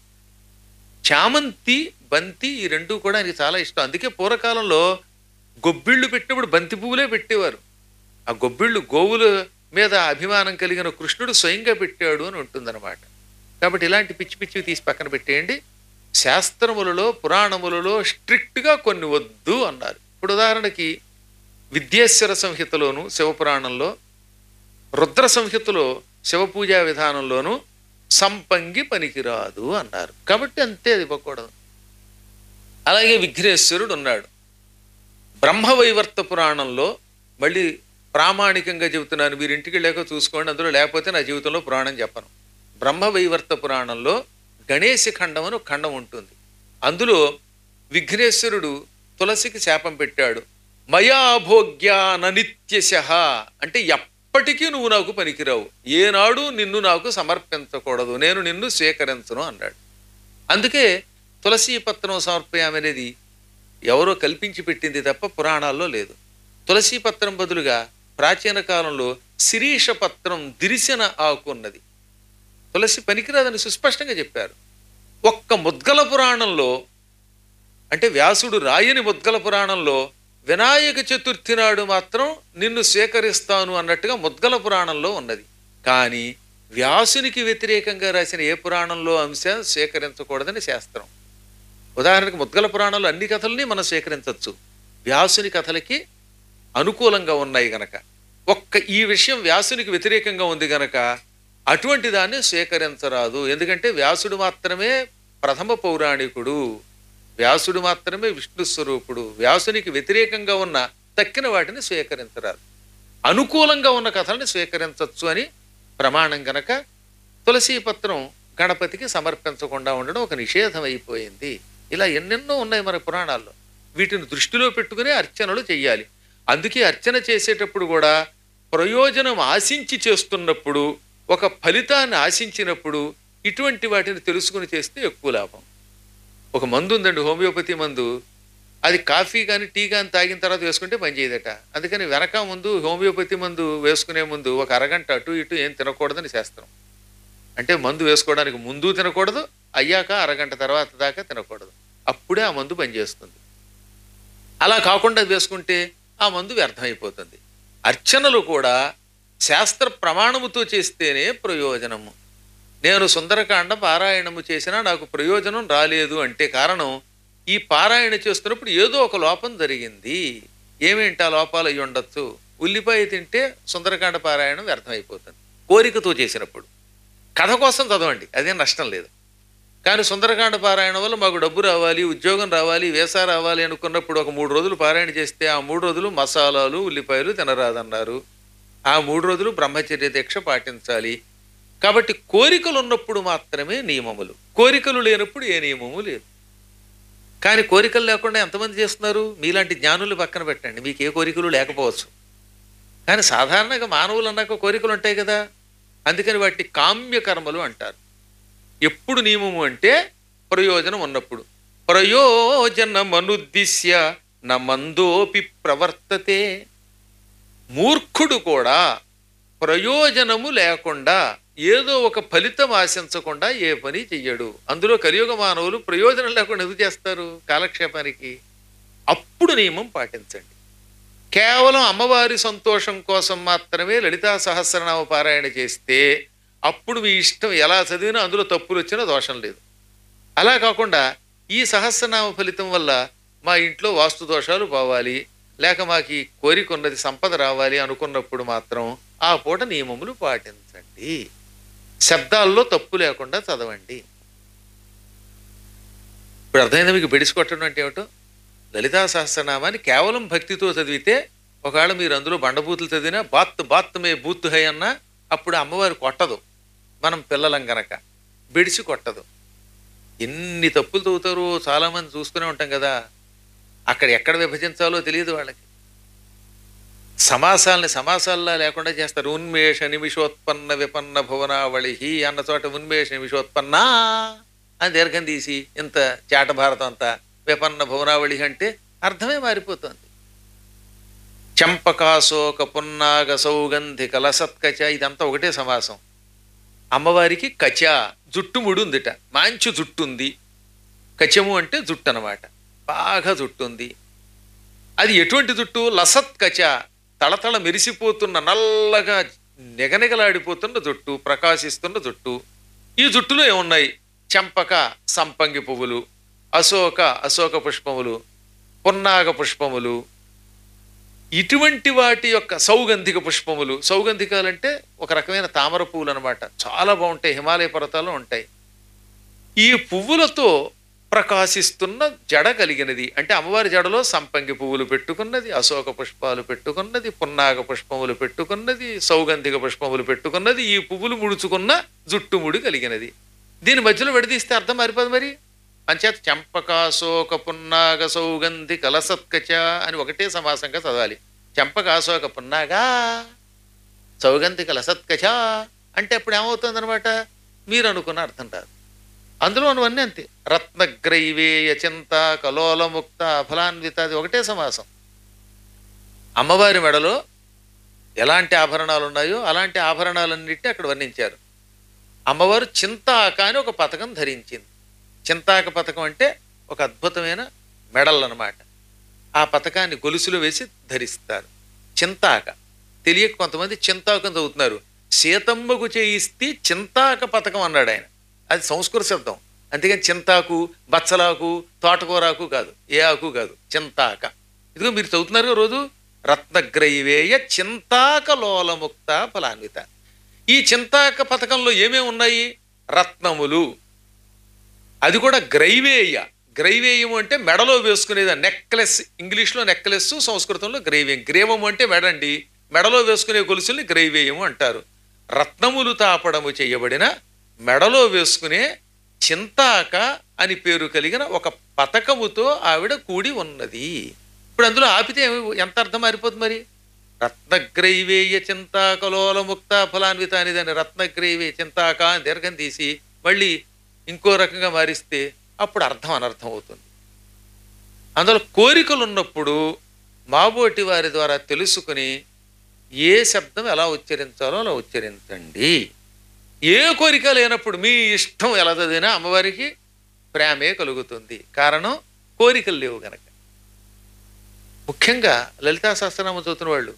చామంతి బంతి ఈ రెండు కూడా ఆయనకి చాలా ఇష్టం అందుకే పూర్వకాలంలో గొబ్బిళ్ళు పెట్టినప్పుడు బంతి పువ్వులే పెట్టేవారు ఆ గొబ్బిళ్ళు గోవుల మీద అభిమానం కలిగిన కృష్ణుడు స్వయంగా పెట్టాడు అని ఉంటుందన్నమాట కాబట్టి ఇలాంటి పిచ్చి పిచ్చివి తీసి పక్కన పెట్టేయండి శాస్త్రములలో పురాణములలో స్ట్రిక్ట్గా కొన్ని వద్దు అన్నారు ఇప్పుడు ఉదాహరణకి విద్యేశ్వర సంహితలోను శివపురాణంలో రుద్ర సంహితలో శివపూజా విధానంలోను సంపంగి పనికిరాదు అన్నారు కాబట్టి అంతే అది ఇవ్వకూడదు అలాగే విఘ్నేశ్వరుడు ఉన్నాడు బ్రహ్మవైవర్త పురాణంలో మళ్ళీ ప్రామాణికంగా చెబుతున్నాను మీరు ఇంటికి వెళ్ళాక చూసుకోండి అందులో లేకపోతే నా జీవితంలో పురాణం చెప్పను బ్రహ్మవైవర్త పురాణంలో గణేశ ఖండం అని ఒక ఖండం ఉంటుంది అందులో విఘ్నేశ్వరుడు తులసికి శాపం పెట్టాడు మయా భోగ్యాననిత్యశ అంటే ఎప్పటికీ నువ్వు నాకు పనికిరావు ఏనాడు నిన్ను నాకు సమర్పించకూడదు నేను నిన్ను స్వీకరించను అన్నాడు అందుకే తులసి పత్రం సమర్పయామనేది ఎవరో కల్పించి పెట్టింది తప్ప పురాణాల్లో లేదు తులసి పత్రం బదులుగా ప్రాచీన కాలంలో శిరీష పత్రం దిరిసిన ఆకు ఉన్నది తులసి పనికిరాదని సుస్పష్టంగా చెప్పారు ఒక్క ముద్గల పురాణంలో అంటే వ్యాసుడు రాయని ముద్గల పురాణంలో వినాయక చతుర్థి నాడు మాత్రం నిన్ను స్వీకరిస్తాను అన్నట్టుగా ముద్గల పురాణంలో ఉన్నది కానీ వ్యాసునికి వ్యతిరేకంగా రాసిన ఏ పురాణంలో అంశ స్వీకరించకూడదని శాస్త్రం ఉదాహరణకు ముద్గల పురాణంలో అన్ని కథల్ని మనం స్వీకరించవచ్చు వ్యాసుని కథలకి అనుకూలంగా ఉన్నాయి గనక ఒక్క ఈ విషయం వ్యాసునికి వ్యతిరేకంగా ఉంది గనక అటువంటి దాన్ని స్వీకరించరాదు ఎందుకంటే వ్యాసుడు మాత్రమే ప్రథమ పౌరాణికుడు వ్యాసుడు మాత్రమే విష్ణు స్వరూపుడు వ్యాసునికి వ్యతిరేకంగా ఉన్న తక్కిన వాటిని స్వీకరించరాదు అనుకూలంగా ఉన్న కథల్ని స్వీకరించవచ్చు అని ప్రమాణం గనక తులసీ పత్రం గణపతికి సమర్పించకుండా ఉండడం ఒక నిషేధం అయిపోయింది ఇలా ఎన్నెన్నో ఉన్నాయి మన పురాణాల్లో వీటిని దృష్టిలో పెట్టుకునే అర్చనలు చెయ్యాలి అందుకే అర్చన చేసేటప్పుడు కూడా ప్రయోజనం ఆశించి చేస్తున్నప్పుడు ఒక ఫలితాన్ని ఆశించినప్పుడు ఇటువంటి వాటిని తెలుసుకుని చేస్తే ఎక్కువ లాభం ఒక మందు ఉందండి హోమియోపతి మందు అది కాఫీ కానీ టీ కానీ తాగిన తర్వాత వేసుకుంటే పనిచేయదట అందుకని వెనక ముందు హోమియోపతి మందు వేసుకునే ముందు ఒక అరగంట అటు ఇటు ఏం తినకూడదని శాస్త్రం అంటే మందు వేసుకోవడానికి ముందు తినకూడదు అయ్యాక అరగంట తర్వాత దాకా తినకూడదు అప్పుడే ఆ మందు పనిచేస్తుంది అలా కాకుండా వేసుకుంటే ఆ మందు వ్యర్థమైపోతుంది అర్చనలు కూడా శాస్త్ర ప్రమాణముతో చేస్తేనే ప్రయోజనము నేను సుందరకాండ పారాయణము చేసినా నాకు ప్రయోజనం రాలేదు అంటే కారణం ఈ పారాయణ చేస్తున్నప్పుడు ఏదో ఒక లోపం జరిగింది ఏమేంటి ఆ లోపాలు అయి ఉండొచ్చు ఉల్లిపాయ తింటే సుందరకాండ పారాయణం వ్యర్థమైపోతుంది కోరికతో చేసినప్పుడు కథ కోసం చదవండి అదేం నష్టం లేదు కానీ సుందరకాండ పారాయణ వల్ల మాకు డబ్బు రావాలి ఉద్యోగం రావాలి వేసా రావాలి అనుకున్నప్పుడు ఒక మూడు రోజులు పారాయణ చేస్తే ఆ మూడు రోజులు మసాలాలు ఉల్లిపాయలు తినరాదన్నారు ఆ మూడు రోజులు బ్రహ్మచర్య దీక్ష పాటించాలి కాబట్టి కోరికలు ఉన్నప్పుడు మాత్రమే నియమములు కోరికలు లేనప్పుడు ఏ నియమము లేదు కానీ కోరికలు లేకుండా ఎంతమంది చేస్తున్నారు మీలాంటి జ్ఞానులు పక్కన పెట్టండి మీకు ఏ కోరికలు లేకపోవచ్చు కానీ సాధారణంగా మానవులు అన్నాక కోరికలు ఉంటాయి కదా అందుకని వాటి కామ్య కర్మలు అంటారు ఎప్పుడు నియమము అంటే ప్రయోజనం ఉన్నప్పుడు ప్రయోజనమనుద్దిశ్య నమందోపి ప్రవర్తతే మూర్ఖుడు కూడా ప్రయోజనము లేకుండా ఏదో ఒక ఫలితం ఆశించకుండా ఏ పని చెయ్యడు అందులో కలియుగ మానవులు ప్రయోజనం లేకుండా ఎందుకు చేస్తారు కాలక్షేపానికి అప్పుడు నియమం పాటించండి కేవలం అమ్మవారి సంతోషం కోసం మాత్రమే లలితా సహస్రనామ పారాయణ చేస్తే అప్పుడు మీ ఇష్టం ఎలా చదివినా అందులో తప్పులు వచ్చినా దోషం లేదు అలా కాకుండా ఈ సహస్రనామ ఫలితం వల్ల మా ఇంట్లో వాస్తు దోషాలు పోవాలి లేక మాకు ఈ కోరిక ఉన్నది సంపద రావాలి అనుకున్నప్పుడు మాత్రం ఆ పూట నియమములు పాటించండి శబ్దాల్లో తప్పు లేకుండా చదవండి ఇప్పుడు అర్థమైందా మీకు బెడిసి కొట్టడం అంటే ఏమిటో లలితా సహస్రనామాన్ని కేవలం భక్తితో చదివితే ఒకవేళ మీరు అందులో బండబూతులు చదివినా బాత్ బాత్ మే బూత్ హై అన్నా అప్పుడు అమ్మవారు కొట్టదు మనం పిల్లలం గనక బెడిసి కొట్టదు ఎన్ని తప్పులు తవ్వుతారో చాలామంది చూస్తూనే ఉంటాం కదా అక్కడ ఎక్కడ విభజించాలో తెలియదు వాళ్ళకి సమాసాలని సమాసాల్లా లేకుండా చేస్తారు ఉన్మేష నిమిషోత్పన్న విపన్న భువనావళి అన్న చోట ఉన్మేష నిమిషోత్పన్న అని దీర్ఘం తీసి ఇంత చాట భారతం అంతా విపన్న భువనావళి అంటే అర్థమే మారిపోతుంది చంపకాశోక పున్నాగ సౌగంధి కలసత్కచ ఇదంతా ఒకటే సమాసం అమ్మవారికి కచ జుట్టుముడి ఉందిట మంచి జుట్టు ఉంది కచము అంటే జుట్టు అనమాట బాగా జుట్టు ఉంది అది ఎటువంటి జుట్టు లసత్ కచ తళతళ మెరిసిపోతున్న నల్లగా నిగనిగలాడిపోతున్న జుట్టు ప్రకాశిస్తున్న జుట్టు ఈ జుట్టులో ఏమున్నాయి చంపక సంపంగి పువ్వులు అశోక అశోక పుష్పములు పున్నాగ పుష్పములు ఇటువంటి వాటి యొక్క సౌగంధిక పుష్పములు సౌగంధికాలంటే ఒక రకమైన తామర పువ్వులు అనమాట చాలా బాగుంటాయి హిమాలయ పర్వతాల్లో ఉంటాయి ఈ పువ్వులతో ప్రకాశిస్తున్న జడ కలిగినది అంటే అమ్మవారి జడలో సంపంగి పువ్వులు పెట్టుకున్నది అశోక పుష్పాలు పెట్టుకున్నది పున్నాగ పుష్పములు పెట్టుకున్నది సౌగంధిక పుష్పములు పెట్టుకున్నది ఈ పువ్వులు ముడుచుకున్న జుట్టుముడి కలిగినది దీని మధ్యలో విడదీస్తే అర్థం మారిపోదు మరి అంచేత చంపకాశోక పున్నాగ సౌగంధి కలసత్కచ అని ఒకటే సమాసంగా చదవాలి చంపకాశోక పున్నాగా సౌగంధి కలసత్కచ అంటే అప్పుడు ఏమవుతుందన్నమాట మీరు అనుకున్న అర్థం రాదు అందులో అన్నీ అంతే రత్నగ్రైవేయ చింత కలోలముక్త ఫలాన్విత అది ఒకటే సమాసం అమ్మవారి మెడలో ఎలాంటి ఆభరణాలు ఉన్నాయో అలాంటి ఆభరణాలన్నిటిని అక్కడ వర్ణించారు అమ్మవారు చింతాక అని ఒక పథకం ధరించింది చింతాక పథకం అంటే ఒక అద్భుతమైన మెడల్ అన్నమాట ఆ పథకాన్ని గొలుసులో వేసి ధరిస్తారు చింతాక తెలియక కొంతమంది చింతాకం చదువుతున్నారు సీతమ్మకు చేయిస్తే చింతాక పథకం అన్నాడు ఆయన అది సంస్కృత శబ్దం అంతేగాని చింతాకు బచ్చలాకు తోటకూరాకు కాదు ఏ ఆకు కాదు చింతాక ఇదిగో మీరు చదువుతున్నారు రోజు రత్నగ్రైవేయ చింతాక లోలముక్త ఫలాన్విత ఈ చింతాక పథకంలో ఏమేమి ఉన్నాయి రత్నములు అది కూడా గ్రైవేయ గ్రైవేయము అంటే మెడలో వేసుకునేది నెక్లెస్ ఇంగ్లీష్లో నెక్లెస్ సంస్కృతంలో గ్రైవేయం గ్రీవము అంటే మెడండి మెడలో వేసుకునే గొలుసుల్ని గ్రైవేయము అంటారు రత్నములు తాపడము చేయబడిన మెడలో వేసుకునే చింతాక అని పేరు కలిగిన ఒక పథకముతో ఆవిడ కూడి ఉన్నది ఇప్పుడు అందులో ఆపితే ఏమి- ఎంత అర్థం మారిపోతుంది మరి రత్నగ్రైవేయ చింతాకలోల ముక్త ఫలాన్విత అని దాన్ని రత్నగ్రైవేయ చింతాక అని దీర్ఘం తీసి మళ్ళీ ఇంకో రకంగా మారిస్తే అప్పుడు అర్థం అనర్థం అవుతుంది అందులో కోరికలు ఉన్నప్పుడు మాబోటి వారి ద్వారా తెలుసుకుని ఏ శబ్దం ఎలా ఉచ్చరించాలో అలా ఉచ్చరించండి ఏ కోరిక లేనప్పుడు మీ ఇష్టం ఎలా చదివినా అమ్మవారికి ప్రేమే కలుగుతుంది కారణం కోరికలు లేవు గనక ముఖ్యంగా లలితా సహస్రనామం చదువుతున్న వాళ్ళు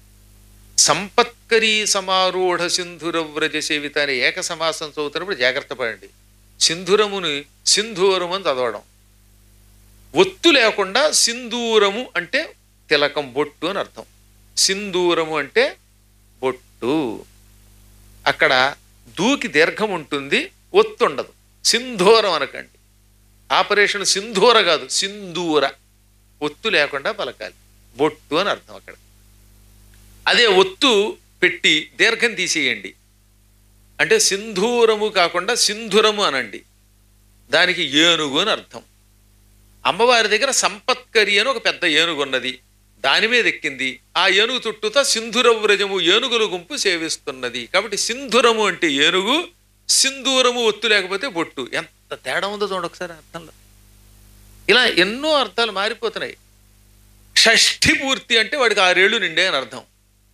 సంపత్కరీ సమారూఢ సింధురవ్రజ సేవిత అనే ఏక సమాసం చదువుతున్నప్పుడు జాగ్రత్త పడండి సింధురముని సింధూరము అని చదవడం ఒత్తు లేకుండా సింధూరము అంటే తిలకం బొట్టు అని అర్థం సింధూరము అంటే బొట్టు అక్కడ దూకి దీర్ఘం ఉంటుంది ఒత్తు ఉండదు సింధూరం అనకండి ఆపరేషన్ సింధూర కాదు సింధూర ఒత్తు లేకుండా పలకాలి బొట్టు అని అర్థం అక్కడ అదే ఒత్తు పెట్టి దీర్ఘం తీసేయండి అంటే సింధూరము కాకుండా సింధురము అనండి దానికి ఏనుగు అని అర్థం అమ్మవారి దగ్గర సంపత్కరి అని ఒక పెద్ద ఏనుగు ఉన్నది దాని మీద ఎక్కింది ఆ ఏనుగు చుట్టూతా సింధుర వ్రజము ఏనుగుల గుంపు సేవిస్తున్నది కాబట్టి సింధురము అంటే ఏనుగు సింధూరము ఒత్తు లేకపోతే బొట్టు ఎంత తేడా ఉందో చూడండి ఒకసారి అర్థంలో ఇలా ఎన్నో అర్థాలు మారిపోతున్నాయి షష్ఠి పూర్తి అంటే వాడికి ఆరేళ్ళు నిండే అని అర్థం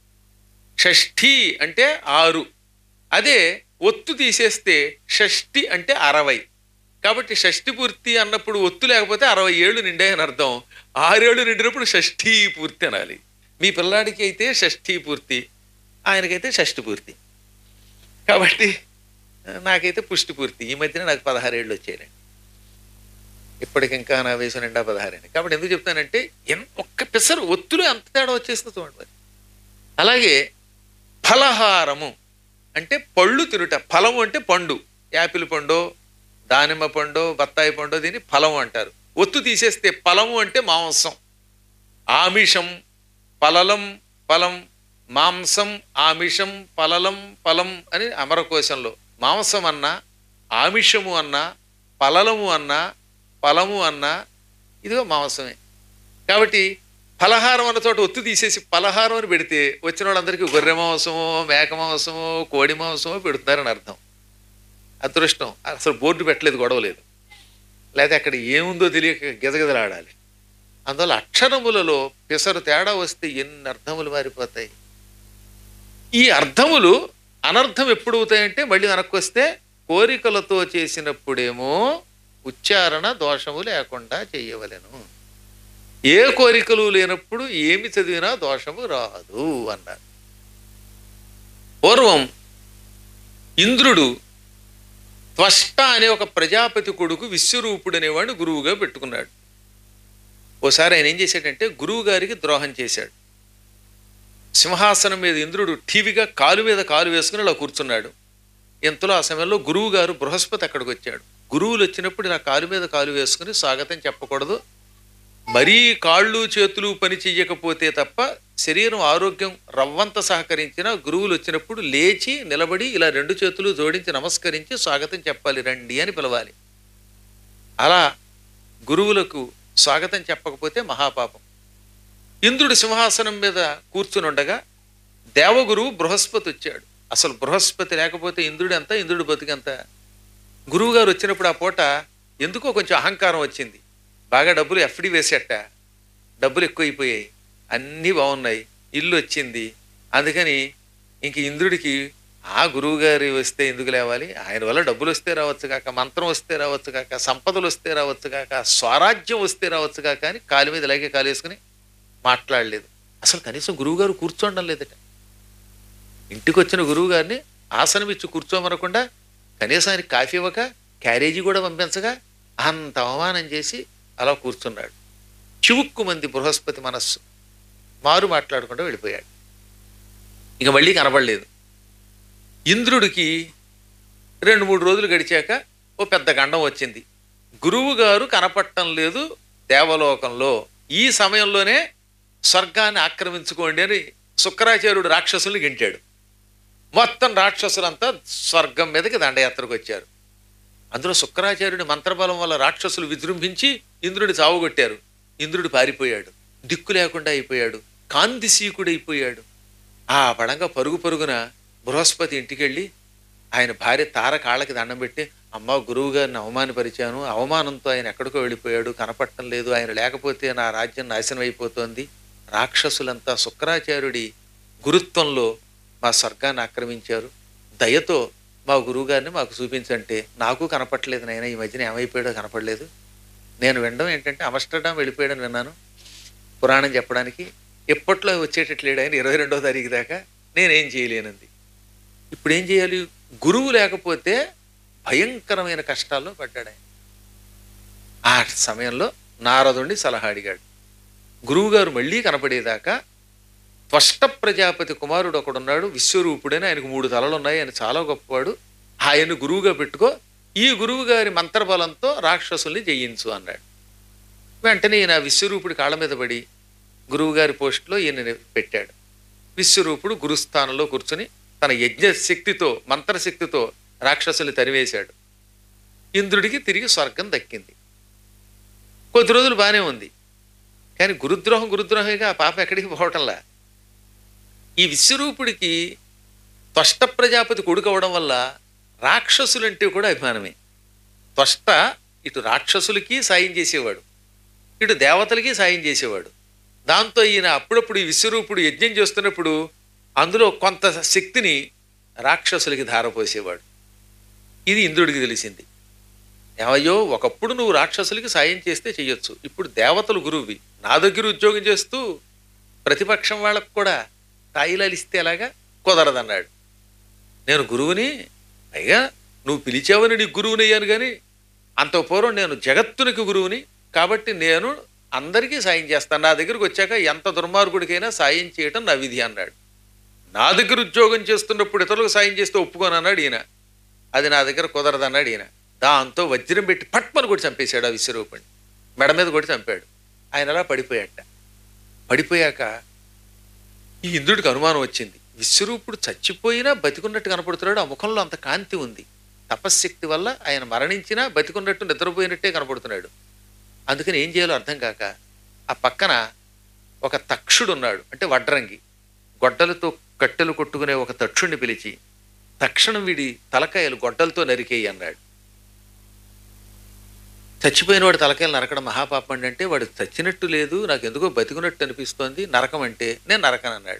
షష్ఠి అంటే ఆరు అదే ఒత్తు తీసేస్తే షష్ఠి అంటే అరవై కాబట్టి షష్ఠి పూర్తి అన్నప్పుడు ఒత్తు లేకపోతే అరవై ఏళ్ళు నిండే అని అర్థం ఆరేళ్ళు నిండినప్పుడు షష్ఠీ పూర్తి అనాలి మీ పిల్లాడికి అయితే షష్ఠీ పూర్తి ఆయనకైతే షష్ఠి పూర్తి కాబట్టి ఆ, నాకైతే పుష్టి పూర్తి ఈ మధ్యన నాకు పదహారేళ్ళు వచ్చాయండి ఇప్పటికి ఇంకా నా వయసు నిండా పదహారండి కాబట్టి ఎందుకు చెప్తానంటే ఎన్- ఒక్క పిసరు ఒత్తులో ఎంత తేడా వచ్చేస్తుంది చూడండి మరి. అలాగే ఫలహారము అంటే పళ్ళు తినుట ఫలము అంటే పండు యాపిల్ పండు దానిమ్మ పండు బత్తాయి పండు దీన్ని ఫలము అంటారు ఒత్తు తీసేస్తే ఫలము అంటే మాంసం ఆమిషం పలలం ఫలం మాంసం ఆమిషం పలలం ఫలం అని అమరకోశంలో మాంసం అన్నా ఆమిషము అన్నా పలలము అన్నా ఫలము అన్నా ఇదిగో మాంసమే కాబట్టి ఫలహారం అన్న చోట ఒత్తు తీసేసి పలహారం అని పెడితే వచ్చిన వాళ్ళందరికీ గొర్రె మాంసమో మేక మాంసమో కోడి మాంసమో పెడుతున్నారని అర్థం అదృష్టం అసలు బోర్డు పెట్టలేదు గొడవ లేదు లేదా అక్కడ ఏముందో తెలియక గిజగిజలాడాలి అందువల్ల అక్షరములలో పిసరు తేడా వస్తే ఎన్ని అర్థములు మారిపోతాయి ఈ అర్థములు అనర్థం ఎప్పుడు అవుతాయంటే మళ్ళీ వెనక్కి వస్తే కోరికలతో చేసినప్పుడేమో ఉచ్చారణ దోషము లేకుండా చేయవలెను ఏ కోరికలు లేనప్పుడు ఏమి చదివినా దోషము రాదు అన్నారు పూర్వం ఇంద్రుడు త్వష్ట అనే ఒక ప్రజాపతి కొడుకు విశ్వరూపుడు అనేవాడిని గురువుగా పెట్టుకున్నాడు ఓసారి ఆయన ఏం చేశాడంటే గురువు గారికి ద్రోహం చేశాడు సింహాసనం మీద ఇంద్రుడు టీవీగా కాలు మీద కాలు వేసుకుని ఇలా కూర్చున్నాడు ఇంతలో ఆ సమయంలో గురువు గారు బృహస్పతి అక్కడికి వచ్చాడు గురువులు వచ్చినప్పుడు ఇలా కాలు మీద కాలు వేసుకుని స్వాగతం చెప్పకూడదు మరీ కాళ్ళు చేతులు పని చెయ్యకపోతే తప్ప శరీరం ఆరోగ్యం రవ్వంత సహకరించిన గురువులు వచ్చినప్పుడు లేచి నిలబడి ఇలా రెండు చేతులు జోడించి నమస్కరించి స్వాగతం చెప్పాలి రండి అని పిలవాలి అలా గురువులకు స్వాగతం చెప్పకపోతే మహాపాపం ఇంద్రుడు సింహాసనం మీద కూర్చుని ఉండగా దేవగురువు బృహస్పతి వచ్చాడు అసలు బృహస్పతి లేకపోతే ఇంద్రుడు ఎంత ఇంద్రుడు బతికంత గురువు గారు వచ్చినప్పుడు ఆ పూట ఎందుకో కొంచెం అహంకారం వచ్చింది బాగా డబ్బులు ఎఫ్డి వేసేట డబ్బులు ఎక్కువైపోయాయి అన్నీ బాగున్నాయి ఇల్లు వచ్చింది అందుకని ఇంక ఇంద్రుడికి ఆ గురువు గారి వస్తే ఎందుకు లేవాలి ఆయన వల్ల డబ్బులు వస్తే రావచ్చు కాక మంత్రం వస్తే రావచ్చు కాక సంపదలు వస్తే రావచ్చు కాక స్వరాజ్యం వస్తే రావచ్చు కాక అని కాలు మీద ఇలాగే కాలు వేసుకుని మాట్లాడలేదు అసలు కనీసం గురువు గారు కూర్చోండం లేదట ఇంటికి వచ్చిన గురువు గారిని ఆసనం ఇచ్చి కూర్చోమనకుండా కనీసం ఆయనకి కాఫీ ఇవ్వక క్యారేజీ కూడా పంపించగా అంత అవమానం చేసి అలా కూర్చున్నాడు చివుక్కు మంది బృహస్పతి మనస్సు మారు మాట్లాడకుండా వెళ్ళిపోయాడు ఇక మళ్ళీ కనబడలేదు ఇంద్రుడికి రెండు మూడు రోజులు గడిచాక ఓ పెద్ద గండం వచ్చింది గురువు గారు కనపడటం లేదు దేవలోకంలో ఈ సమయంలోనే స్వర్గాన్ని ఆక్రమించుకోండి అని శుక్రాచార్యుడు రాక్షసుల్ని గింటాడు మొత్తం రాక్షసులంతా స్వర్గం మీదకి దండయాత్రకు వచ్చారు అందులో శుక్రాచార్యుడి మంత్రబలం వల్ల రాక్షసులు విజృంభించి ఇంద్రుడి చావుగొట్టారు ఇంద్రుడు పారిపోయాడు దిక్కు లేకుండా అయిపోయాడు కాంతిసీకుడైపోయాడు ఆ పడంగా పరుగు పరుగున బృహస్పతి ఇంటికెళ్ళి ఆయన భార్య తార కాళ్ళకి దండం పెట్టి అమ్మ గురువు గారిని అవమానపరిచాను అవమానంతో ఆయన ఎక్కడికో వెళ్ళిపోయాడు కనపడటం లేదు ఆయన లేకపోతే నా రాజ్యం నాశనం అయిపోతోంది రాక్షసులంతా శుక్రాచార్యుడి గురుత్వంలో మా స్వర్గాన్ని ఆక్రమించారు దయతో మా గురువుగారిని మాకు చూపించంటే నాకు కనపట్లేదు నాయన ఈ మధ్యన ఏమైపోయాడో కనపడలేదు నేను వినడం ఏంటంటే అమస్టర్డాం వెళ్ళిపోయాడని విన్నాను పురాణం చెప్పడానికి ఎప్పట్లో వచ్చేటట్లేడు ఆయన ఇరవై రెండో తారీఖు దాకా నేనేం చేయలేనంది ఇప్పుడు ఏం చేయాలి గురువు లేకపోతే భయంకరమైన కష్టాల్లో పడ్డాడు ఆయన ఆ సమయంలో నారదుండి సలహా అడిగాడు గురువుగారు మళ్ళీ కనపడేదాకా త్వష్ట ప్రజాపతి కుమారుడు ఒకడున్నాడు విశ్వరూపుడని ఆయనకు మూడు తలలు ఉన్నాయి ఆయన చాలా గొప్పవాడు ఆయన గురువుగా పెట్టుకో ఈ గురువు గారి మంత్రబలంతో రాక్షసుల్ని జయించు అన్నాడు వెంటనే ఈయన విశ్వరూపుడి కాళ్ళ మీద పడి గురువుగారి పోస్టులో ఈయన పెట్టాడు విశ్వరూపుడు గురుస్థానంలో కూర్చుని తన యజ్ఞ శక్తితో మంత్రశక్తితో రాక్షసుల్ని తరివేశాడు ఇంద్రుడికి తిరిగి స్వర్గం దక్కింది కొద్ది రోజులు బాగానే ఉంది కానీ గురుద్రోహం గురుద్రోహంగా ఆ పాప ఎక్కడికి పోవటంలా ఈ విశ్వరూపుడికి త్వష్ట ప్రజాపతి కొడుకవడం వల్ల రాక్షసులంటే కూడా అభిమానమే త్వష్ట ఇటు రాక్షసులకి సాయం చేసేవాడు ఇటు దేవతలకి సాయం చేసేవాడు దాంతో ఈయన అప్పుడప్పుడు ఈ విశ్వరూపుడు యజ్ఞం చేస్తున్నప్పుడు అందులో కొంత శక్తిని రాక్షసులకి ధారపోసేవాడు ఇది ఇంద్రుడికి తెలిసింది ఏమయ్యో ఒకప్పుడు నువ్వు రాక్షసులకి సాయం చేస్తే చెయ్యొచ్చు ఇప్పుడు దేవతలు గురువువి నా దగ్గర ఉద్యోగం చేస్తూ ప్రతిపక్షం వాళ్ళకు కూడా తాయిలాలు ఇస్తే ఎలాగా కుదరదన్నాడు నేను గురువుని పైగా నువ్వు పిలిచావని నీకు గురువుని అయ్యాను కానీ అంత పూర్వం నేను జగత్తునికి గురువుని కాబట్టి నేను అందరికీ సాయం చేస్తాను నా దగ్గరకు వచ్చాక ఎంత దుర్మార్గుడికైనా సాయం చేయటం నా విధి అన్నాడు నా దగ్గర ఉద్యోగం చేస్తున్నప్పుడు ఇతరులకు సాయం చేస్తే ఒప్పుకోను అన్నాడు ఈయన అది నా దగ్గర కుదరదన్నాడు ఈయన దాంతో వజ్రం పెట్టి పట్మని కొట్టి చంపేశాడు ఆ విశ్వరూపుణ్ణి మెడ మీద కొట్టి చంపాడు ఆయన అలా పడిపోయాట పడిపోయాక ఈ ఇంద్రుడికి అనుమానం వచ్చింది విశ్వరూపుడు చచ్చిపోయినా బతికున్నట్టు కనపడుతున్నాడు ఆ ముఖంలో అంత కాంతి ఉంది తపశ్శక్తి వల్ల ఆయన మరణించినా బతికున్నట్టు నిద్రపోయినట్టే కనపడుతున్నాడు అందుకని ఏం చేయాలో అర్థం కాక ఆ పక్కన ఒక తక్షుడు ఉన్నాడు అంటే వడ్రంగి గొడ్డలతో కట్టెలు కొట్టుకునే ఒక తక్షుడిని పిలిచి తక్షణం వీడి తలకాయలు గొడ్డలతో నరికేయి అన్నాడు చచ్చిపోయిన వాడి తలకాయలు నరకడం మహాపాపం అండి అంటే వాడు చచ్చినట్టు లేదు నాకు ఎందుకో బతికున్నట్టు అనిపిస్తోంది నరకం అంటే నేను నరకను అన్నాడు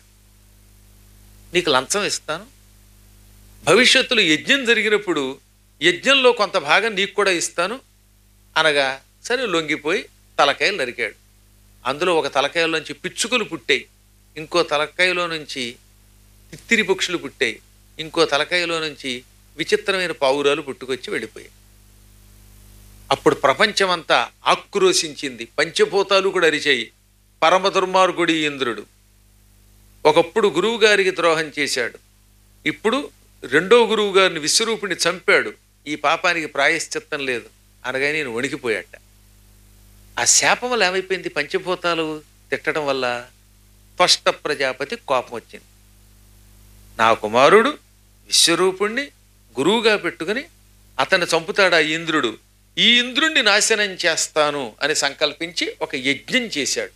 నీకు లంచం ఇస్తాను భవిష్యత్తులో యజ్ఞం జరిగినప్పుడు యజ్ఞంలో కొంత భాగం నీకు కూడా ఇస్తాను అనగా సరే లొంగిపోయి తలకాయలు నరికాడు అందులో ఒక తలకాయలోంచి పిచ్చుకలు పుట్టాయి ఇంకో తలకాయలో నుంచి తిత్తిరి పక్షులు పుట్టాయి ఇంకో తలకాయలో నుంచి విచిత్రమైన పావురాలు పుట్టుకొచ్చి వెళ్ళిపోయాయి అప్పుడు ప్రపంచమంతా ఆక్రోశించింది పంచభూతాలు కూడా అరిచాయి పరమ దుర్మార్గుడి ఇంద్రుడు ఒకప్పుడు గురువు గారికి ద్రోహం చేశాడు ఇప్పుడు రెండో గురువు గారిని విశ్వరూపుని చంపాడు ఈ పాపానికి ప్రాయశ్చిత్తం లేదు అనగా నేను వణికిపోయాట ఆ శాపం వల్ల ఏమైపోయింది పంచభూతాలు తిట్టడం వల్ల స్పష్ట ప్రజాపతి కోపం వచ్చింది నా కుమారుడు విశ్వరూపుణ్ణి గురువుగా పెట్టుకుని అతన్ని చంపుతాడు ఆ ఇంద్రుడు ఈ ఇంద్రుణ్ణి నాశనం చేస్తాను అని సంకల్పించి ఒక యజ్ఞం చేశాడు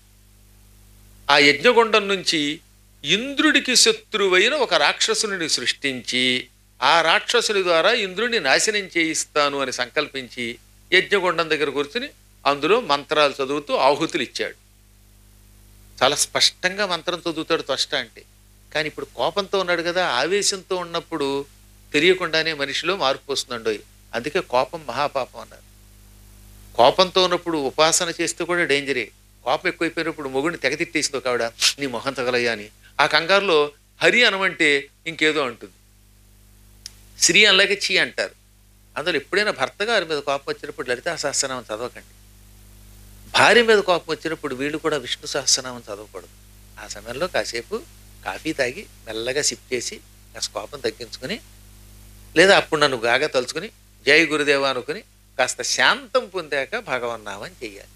ఆ యజ్ఞగుండం నుంచి ఇంద్రుడికి శత్రువైన ఒక రాక్షసుని సృష్టించి ఆ రాక్షసుని ద్వారా ఇంద్రుడిని నాశనం చేయిస్తాను అని సంకల్పించి యజ్ఞగుండం దగ్గర కూర్చుని అందులో మంత్రాలు చదువుతూ ఆహుతులు ఇచ్చాడు చాలా స్పష్టంగా మంత్రం చదువుతాడు త్వష్ట అంటే కానీ ఇప్పుడు కోపంతో ఉన్నాడు కదా ఆవేశంతో ఉన్నప్పుడు తెలియకుండానే మనిషిలో మార్పు వస్తుందండోయ్ అందుకే కోపం మహాపాపం అన్నారు కోపంతో ఉన్నప్పుడు ఉపాసన చేస్తే కూడా డేంజరే కోపం ఎక్కువైపోయినప్పుడు మొగుడిని తెగతిట్టేసిందో కావిడ నీ మొహం తగలయ్యా అని ఆ కంగారులో హరి అనమంటే ఇంకేదో అంటుంది శ్రీ అనలేక చీ అంటారు అందులో ఎప్పుడైనా భర్త గారి మీద కోపం వచ్చినప్పుడు లలితా సహస్రనామం చదవకండి భార్య మీద కోపం వచ్చినప్పుడు వీళ్ళు కూడా విష్ణు సహస్రనామం చదవకూడదు ఆ సమయంలో కాసేపు కాఫీ తాగి మెల్లగా సిప్ చేసి కాస్త కోపం తగ్గించుకుని లేదా అప్పుడు నన్ను గాగా తలుచుకుని జై గురుదేవ అనుకుని కాస్త శాంతం పొందాక భగవన్నామని చెయ్యాలి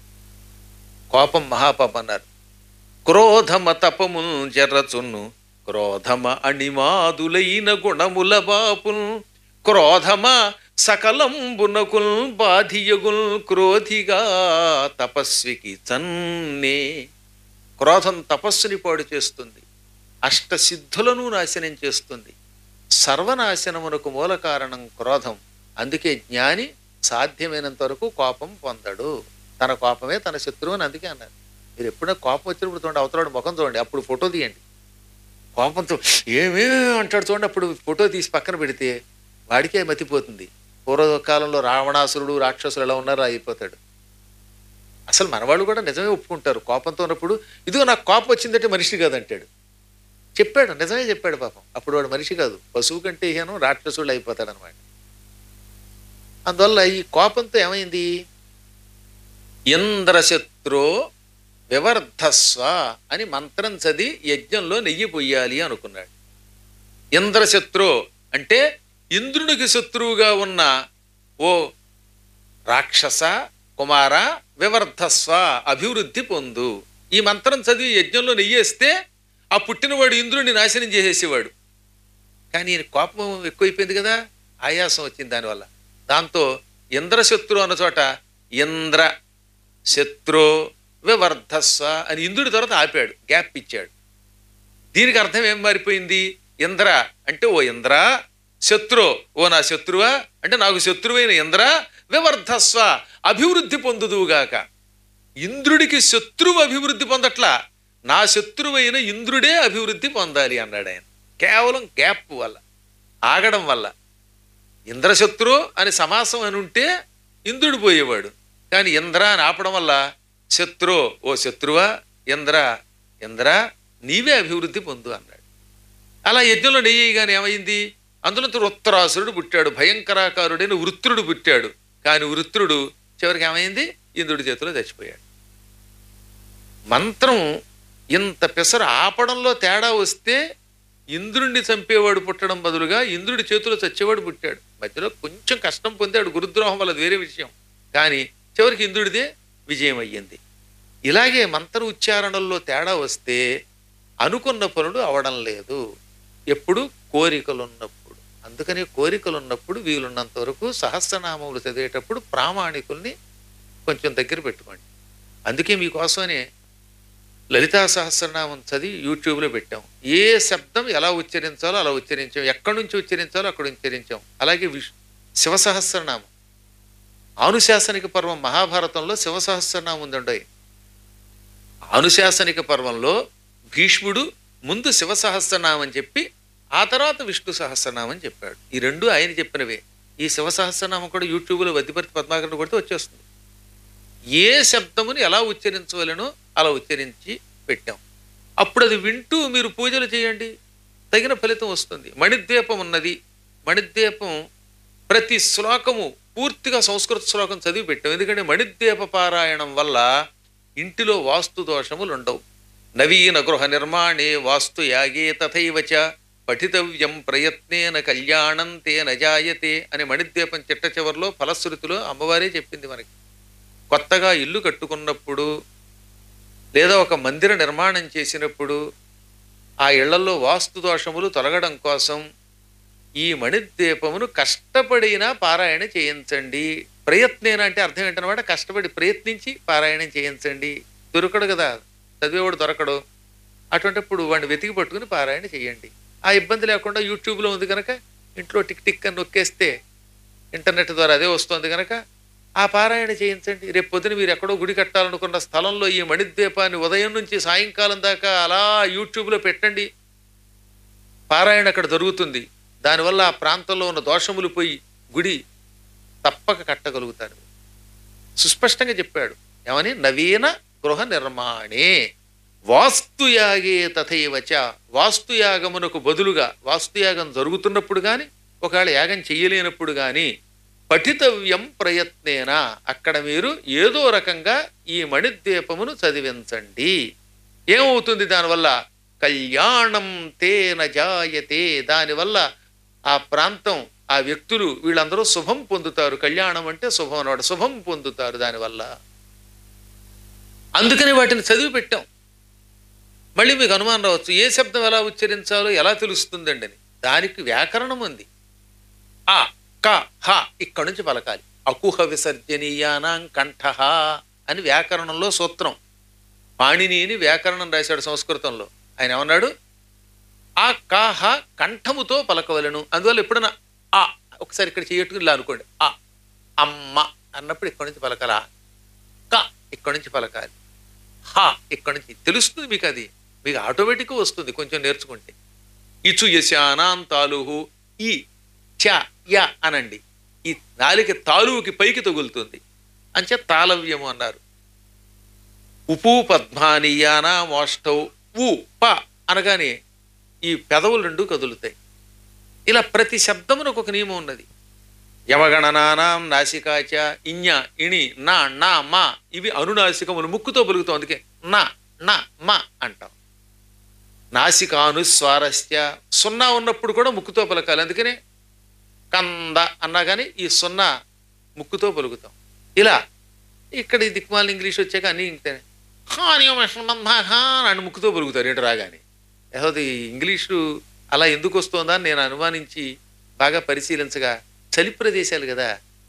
కోపం మహాపాపం అన్నారు క్రోధమ తపమున్ జర్రచున్ను క్రోధమ అణిమాదులైన గుణముల బాపున్ క్రోధమ సకలంబునకుల్ బాధియగుల్ క్రోధిగా తపస్వికి చన్నే క్రోధం తపస్సుని పాడు చేస్తుంది అష్టసిద్ధులను నాశనం చేస్తుంది సర్వనాశనమునకు మూల కారణం క్రోధం అందుకే జ్ఞాని సాధ్యమైనంత వరకు కోపం పొందడు తన కోపమే తన శత్రువు అని అందుకే అన్నారు మీరు ఎప్పుడైనా కోపం వచ్చినప్పుడు చూడండి అవతలాడు ముఖం చూడండి అప్పుడు ఫోటో తీయండి కోపంతో ఏమే అంటాడు చూడండి అప్పుడు ఫోటో తీసి పక్కన పెడితే వాడికే మతిపోతుంది పూర్వకాలంలో రావణాసురుడు రాక్షసులు ఎలా ఉన్నారో అయిపోతాడు అసలు మనవాళ్ళు కూడా నిజమే ఒప్పుకుంటారు కోపంతో ఉన్నప్పుడు ఇదిగో నాకు కోపం వచ్చిందంటే మనిషి కాదంటాడు చెప్పాడు నిజమే చెప్పాడు పాపం అప్పుడు వాడు మనిషి కాదు పశువు కంటే హీనం రాక్షసుడు అయిపోతాడు అనమాట అందువల్ల ఈ కోపంతో ఏమైంది ఇంద్రశత్రో వివర్ధస్వ అని మంత్రం చదివి యజ్ఞంలో నెయ్యి పొయ్యాలి అనుకున్నాడు ఇంద్రశత్రు అంటే ఇంద్రునికి శత్రువుగా ఉన్న ఓ రాక్షస కుమార వివర్ధస్వ అభివృద్ధి పొందు ఈ మంత్రం చదివి యజ్ఞంలో నెయ్యేస్తే ఆ పుట్టినవాడు ఇంద్రుడిని నాశనం చేసేసేవాడు కానీ ఈయన కోపం ఎక్కువైపోయింది కదా ఆయాసం వచ్చింది దానివల్ల దాంతో ఇంద్రశత్రు అన్న చోట ఇంద్ర శత్రు వివర్ధస్వ అని ఇంద్రుడి తర్వాత ఆపాడు గ్యాప్ ఇచ్చాడు దీనికి అర్థం ఏం మారిపోయింది ఇంద్ర అంటే ఓ ఇంద్ర శత్రు ఓ నా శత్రువా అంటే నాకు శత్రువైన ఇంద్ర వివర్ధస్వ అభివృద్ధి పొందుదువుగాక ఇంద్రుడికి శత్రువు అభివృద్ధి పొందట్లా నా శత్రువైన ఇంద్రుడే అభివృద్ధి పొందాలి అన్నాడు ఆయన కేవలం గ్యాప్ వల్ల ఆగడం వల్ల ఇంద్రశత్రు అని సమాసం అని ఉంటే ఇంద్రుడు పోయేవాడు కానీ ఇంద్ర అని ఆపడం వల్ల శత్రు ఓ శత్రువా ఇంద్ర ఇంద్ర నీవే అభివృద్ధి పొందు అన్నాడు అలా యజ్ఞంలో నెయ్యగానే ఏమైంది అందులో ఉత్తరాసురుడు పుట్టాడు భయంకరాకారుడైన వృత్రుడు పుట్టాడు కానీ వృత్రుడు చివరికి ఏమైంది ఇంద్రుడి చేతిలో చచ్చిపోయాడు మంత్రం ఇంత పెసరు ఆపడంలో తేడా వస్తే ఇంద్రుణ్ణి చంపేవాడు పుట్టడం బదులుగా ఇంద్రుడి చేతిలో చచ్చేవాడు పుట్టాడు మధ్యలో కొంచెం కష్టం పొందాడు గురుద్రోహం వల్ల అది వేరే విషయం కానీ చివరికి ఇంద్రుడిదే విజయం అయ్యింది ఇలాగే మంత్ర ఉచ్చారణలో తేడా వస్తే అనుకున్న పనులు అవడం లేదు ఎప్పుడు కోరికలున్నప్పుడు అందుకని కోరికలున్నప్పుడు వీలున్నంత వరకు సహస్రనామములు చదివేటప్పుడు ప్రామాణికుల్ని కొంచెం దగ్గర పెట్టుకోండి అందుకే మీకోసమనే లలితా సహస్రనామం చదివి యూట్యూబ్లో పెట్టాం ఏ శబ్దం ఎలా ఉచ్చరించాలో అలా ఉచ్చరించాం ఎక్కడి నుంచి ఉచ్చరించాలో అక్కడ ఉచ్చరించాం అలాగే విష్ శివ సహస్రనామం ఆనుశాసనిక పర్వం మహాభారతంలో శివ సహస్రనామం ఉందండి అనుశాసనిక పర్వంలో భీష్ముడు ముందు శివ సహస్రనామం చెప్పి ఆ తర్వాత విష్ణు సహస్రనామం చెప్పాడు ఈ రెండు ఆయన చెప్పినవే ఈ శివ సహస్రనామం కూడా యూట్యూబ్లో వద్దిపర్తి పద్మాకరణ కొడితే వచ్చేస్తుంది ఏ శబ్దముని ఎలా ఉచ్చరించవలనో అలా ఉచ్చరించి పెట్టాం అప్పుడు అది వింటూ మీరు పూజలు చేయండి తగిన ఫలితం వస్తుంది మణిద్వీపం ఉన్నది మణిద్వీపం ప్రతి శ్లోకము పూర్తిగా సంస్కృత శ్లోకం చదివి పెట్టాం ఎందుకంటే మణిద్వీప పారాయణం వల్ల ఇంటిలో వాస్తు దోషములు ఉండవు నవీన గృహ నిర్మాణే వాస్తు యాగే తథైవ చ పఠితవ్యం ప్రయత్నేన కళ్యాణం తేన జాయతే అని మణిద్వీపం చిట్ట చివరిలో ఫలశ్రుతిలో అమ్మవారే చెప్పింది మనకి కొత్తగా ఇల్లు కట్టుకున్నప్పుడు లేదా ఒక మందిర నిర్మాణం చేసినప్పుడు ఆ ఇళ్లలో వాస్తు దోషములు తొలగడం కోసం ఈ మణిద్వీపమును కష్టపడినా పారాయణ చేయించండి ప్రయత్నేన అంటే అర్థం ఏంటనమాట కష్టపడి ప్రయత్నించి పారాయణం చేయించండి దొరకడు కదా చదివేవాడు దొరకడు అటువంటిప్పుడు వాడిని వెతికి పట్టుకుని పారాయణ చేయండి ఆ ఇబ్బంది లేకుండా యూట్యూబ్లో ఉంది కనుక ఇంట్లో టిక్ టిక్ అని నొక్కేస్తే ఇంటర్నెట్ ద్వారా అదే వస్తుంది కనుక ఆ పారాయణ చేయించండి రేపు పొద్దున మీరు ఎక్కడో గుడి కట్టాలనుకున్న స్థలంలో ఈ మణిద్వీపాన్ని ఉదయం నుంచి సాయంకాలం దాకా అలా యూట్యూబ్లో పెట్టండి పారాయణ అక్కడ జరుగుతుంది దానివల్ల ఆ ప్రాంతంలో ఉన్న దోషములు పోయి గుడి తప్పక కట్టగలుగుతారు సుస్పష్టంగా చెప్పాడు ఏమని నవీన గృహ నిర్మాణే వాస్తుయాగే తథైవచ వాస్తుయాగమునకు బదులుగా వాస్తుయాగం జరుగుతున్నప్పుడు కానీ ఒకవేళ యాగం చెయ్యలేనప్పుడు కానీ పఠితవ్యం ప్రయత్నేన అక్కడ మీరు ఏదో రకంగా ఈ మణిద్వీపమును చదివించండి ఏమవుతుంది దానివల్ల కళ్యాణం తేన జాయతే దానివల్ల ఆ ప్రాంతం ఆ వ్యక్తులు వీళ్ళందరూ శుభం పొందుతారు కళ్యాణం అంటే శుభం అన్నమాట శుభం పొందుతారు దానివల్ల అందుకని వాటిని చదివి పెట్టాం మళ్ళీ మీకు అనుమానం రావచ్చు ఏ శబ్దం ఎలా ఉచ్చరించాలో ఎలా తెలుస్తుందండి అని దానికి వ్యాకరణం ఉంది ఆ క హ ఇక్కడి నుంచి పలకాలి అకుహ విసర్జనీయానాం కంఠ అని వ్యాకరణంలో సూత్రం పాణినిని వ్యాకరణం రాశాడు సంస్కృతంలో ఆయన ఏమన్నాడు ఆ కాహ కంఠముతో పలకవలను అందువల్ల ఎప్పుడైనా ఆ ఒకసారి ఇక్కడ చేయట్టుకుని ఇలా అనుకోండి ఆ అమ్మ అన్నప్పుడు ఇక్కడి నుంచి పలకాల క ఇక్కడి నుంచి పలకాలి హ ఇక్కడి నుంచి తెలుస్తుంది మీకు అది మీకు ఆటోమేటిక్గా వస్తుంది కొంచెం నేర్చుకుంటే ఇచు యశానాం తాలుహు ఈ చ య అనండి ఈ నాలిక తాలువుకి పైకి తగులుతుంది అంచే తాళవ్యము అన్నారు ఉపూ పద్మానీయానా మోష్టౌ ఉ ప అనగానే ఈ పెదవులు రెండు కదులుతాయి ఇలా ప్రతి శబ్దమునకు ఒక నియమం ఉన్నది యమగణనానాం నాసికాచ ఇඤ ఇణి నా నా మా ఇవి అనునాసికములు ముక్కుతో పలుకుతాం అందుకే నా నా మా అంటాం నాసికానుస్వారస్య సున్నా ఉన్నప్పుడు కూడా ముక్కుతో పలకాలి అందుకనే కంద అన్నా కానీ ఈ సున్నా ముక్కుతో పలుకుతాం ఇలా ఇక్కడ ఈ దిక్మాల ఇంగ్లీష్ వచ్చాక అన్నీ ఇంతే అని ముక్కుతో పలుకుతారు ఏంటి రాగానే ఏదో ఇంగ్లీషు అలా ఎందుకు వస్తుందా అని నేను అనుమానించి బాగా పరిశీలించగా చలి ప్రదేశాలు కదా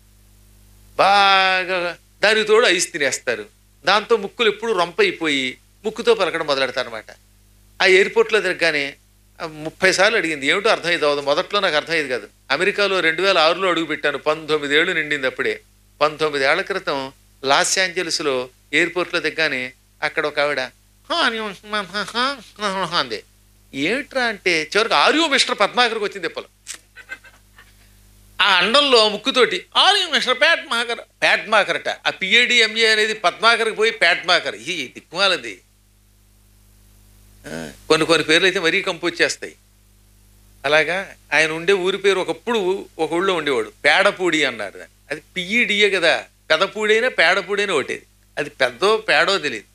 బాగా దానికి తోడు ఐస్ తినేస్తారు దాంతో ముక్కులు ఎప్పుడు రొంపైపోయి ముక్కుతో పలకడం మొదలెడతారు అనమాట ఆ ఎయిర్పోర్ట్లో తిరగగానే ఆ ముప్పై సార్లు అడిగింది ఏమిటో అర్థమయ్యేది అవ్వదు మొదట్లో నాకు అర్థమయ్యేది కాదు అమెరికాలో రెండు వేల ఆరులో అడుగు పెట్టాను పంతొమ్మిది ఏళ్ళు నిండింది అప్పుడే పంతొమ్మిది ఏళ్ల క్రితం లాస్ ఏంజల్స్లో ఎయిర్పోర్ట్లో దిగ్గానే అక్కడ ఒక ఆవిడ "హా, అని అంది ఏమిట్రా అంటే చివరికి ఆర్యో మిస్టర్ పద్మాకర్కి వచ్చింది తిప్పలు ఆ అండంలో ముక్కుతోటి ఆర్యో మిస్టర్ ప్యాట్ మాకర్ ప్యాట్ మాకరట ఆ పిఏడి ఎంఏ అనేది పద్మాకర్కి పోయి ప్యాట్ మాకర్ ఈ దిక్కుమాలది ఆ, కొన్ని కొన్ని పేర్లు అయితే మరీ కంపోజ్ చేస్తాయి అలాగా ఆయన ఉండే ఊరి పేరు ఒకప్పుడు ఒక ఊళ్ళో ఉండేవాడు పేడపూడి అన్నారు దాన్ని అది పిఈడియే కదా పెదపూడైనా పేడపూడైనా ఒకటేది అది పెద్దో పేడో తెలియదు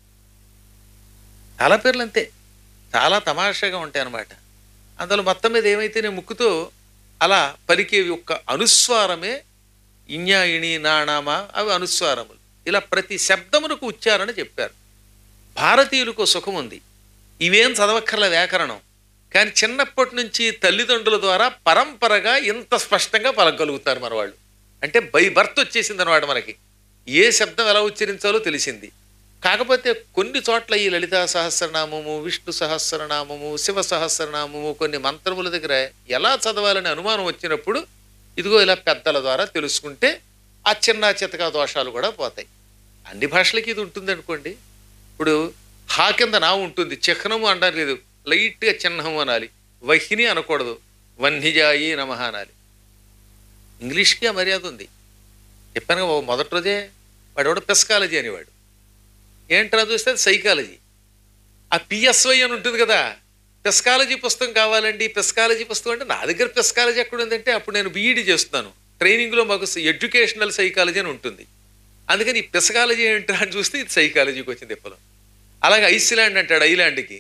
చాలా పేర్లు అంతే చాలా తమాషాగా ఉంటాయి అన్నమాట అందులో మొత్తం మీద ఏమైతేనే ముక్కుతో అలా పలికేవి ఒక్క అనుస్వారమే ఇణ్యా ఇణి నాణామా అవి అనుస్వారములు ఇలా ప్రతి శబ్దమునకు ఉచ్చారణ చెప్పారు భారతీయులకు ఓ సుఖం ఉంది ఇవేం చదవక్కర్ల వ్యాకరణం కానీ చిన్నప్పటి నుంచి తల్లిదండ్రుల ద్వారా పరంపరగా ఇంత స్పష్టంగా పలకగలుగుతారు మన వాళ్ళు అంటే బై బర్త్ వచ్చేసింది అనమాట మనకి ఏ శబ్దం ఎలా ఉచ్చరించాలో తెలిసింది కాకపోతే కొన్ని చోట్ల ఈ లలితా సహస్రనామము విష్ణు సహస్రనామము శివ సహస్రనామము కొన్ని మంత్రముల దగ్గర ఎలా చదవాలని అనుమానం వచ్చినప్పుడు ఇదిగో ఇలా పెద్దల ద్వారా తెలుసుకుంటే ఆ చిన్న చితకా దోషాలు కూడా పోతాయి అన్ని భాషలకి ఇది ఉంటుంది అనుకోండి ఇప్పుడు హా కింద నా ఉంటుంది చిహ్నము అనడానికి లేదు లైట్గా చిహ్నము అనాలి వహిని అనకూడదు వన్నిజాయి నమః అనాలి ఇంగ్లీష్కి ఆ మర్యాద ఉంది చెప్పాను కదా, ఓ మొదటి రోజే వాడు ఎవడో పెస్కాలజీ అనేవాడు ఏంట్రా చూస్తే అది సైకాలజీ ఆ పిఎస్వై అని ఉంటుంది కదా పెస్కాలజీ పుస్తకం కావాలండి పెస్కాలజీ పుస్తకం అంటే నా దగ్గర పెస్కాలజీ ఎక్కడ ఉందంటే అప్పుడు నేను బీఈడి చేస్తున్నాను ట్రైనింగ్లో మాకు ఎడ్యుకేషనల్ సైకాలజీ అని ఉంటుంది అందుకని ఈ పెసకాలజీ ఏంట్రా అని చూస్తే ఇది సైకాలజీకి వచ్చింది ఎప్పుడు అలాగే ఐస్లాండ్ అంటాడు ఐలాండ్కి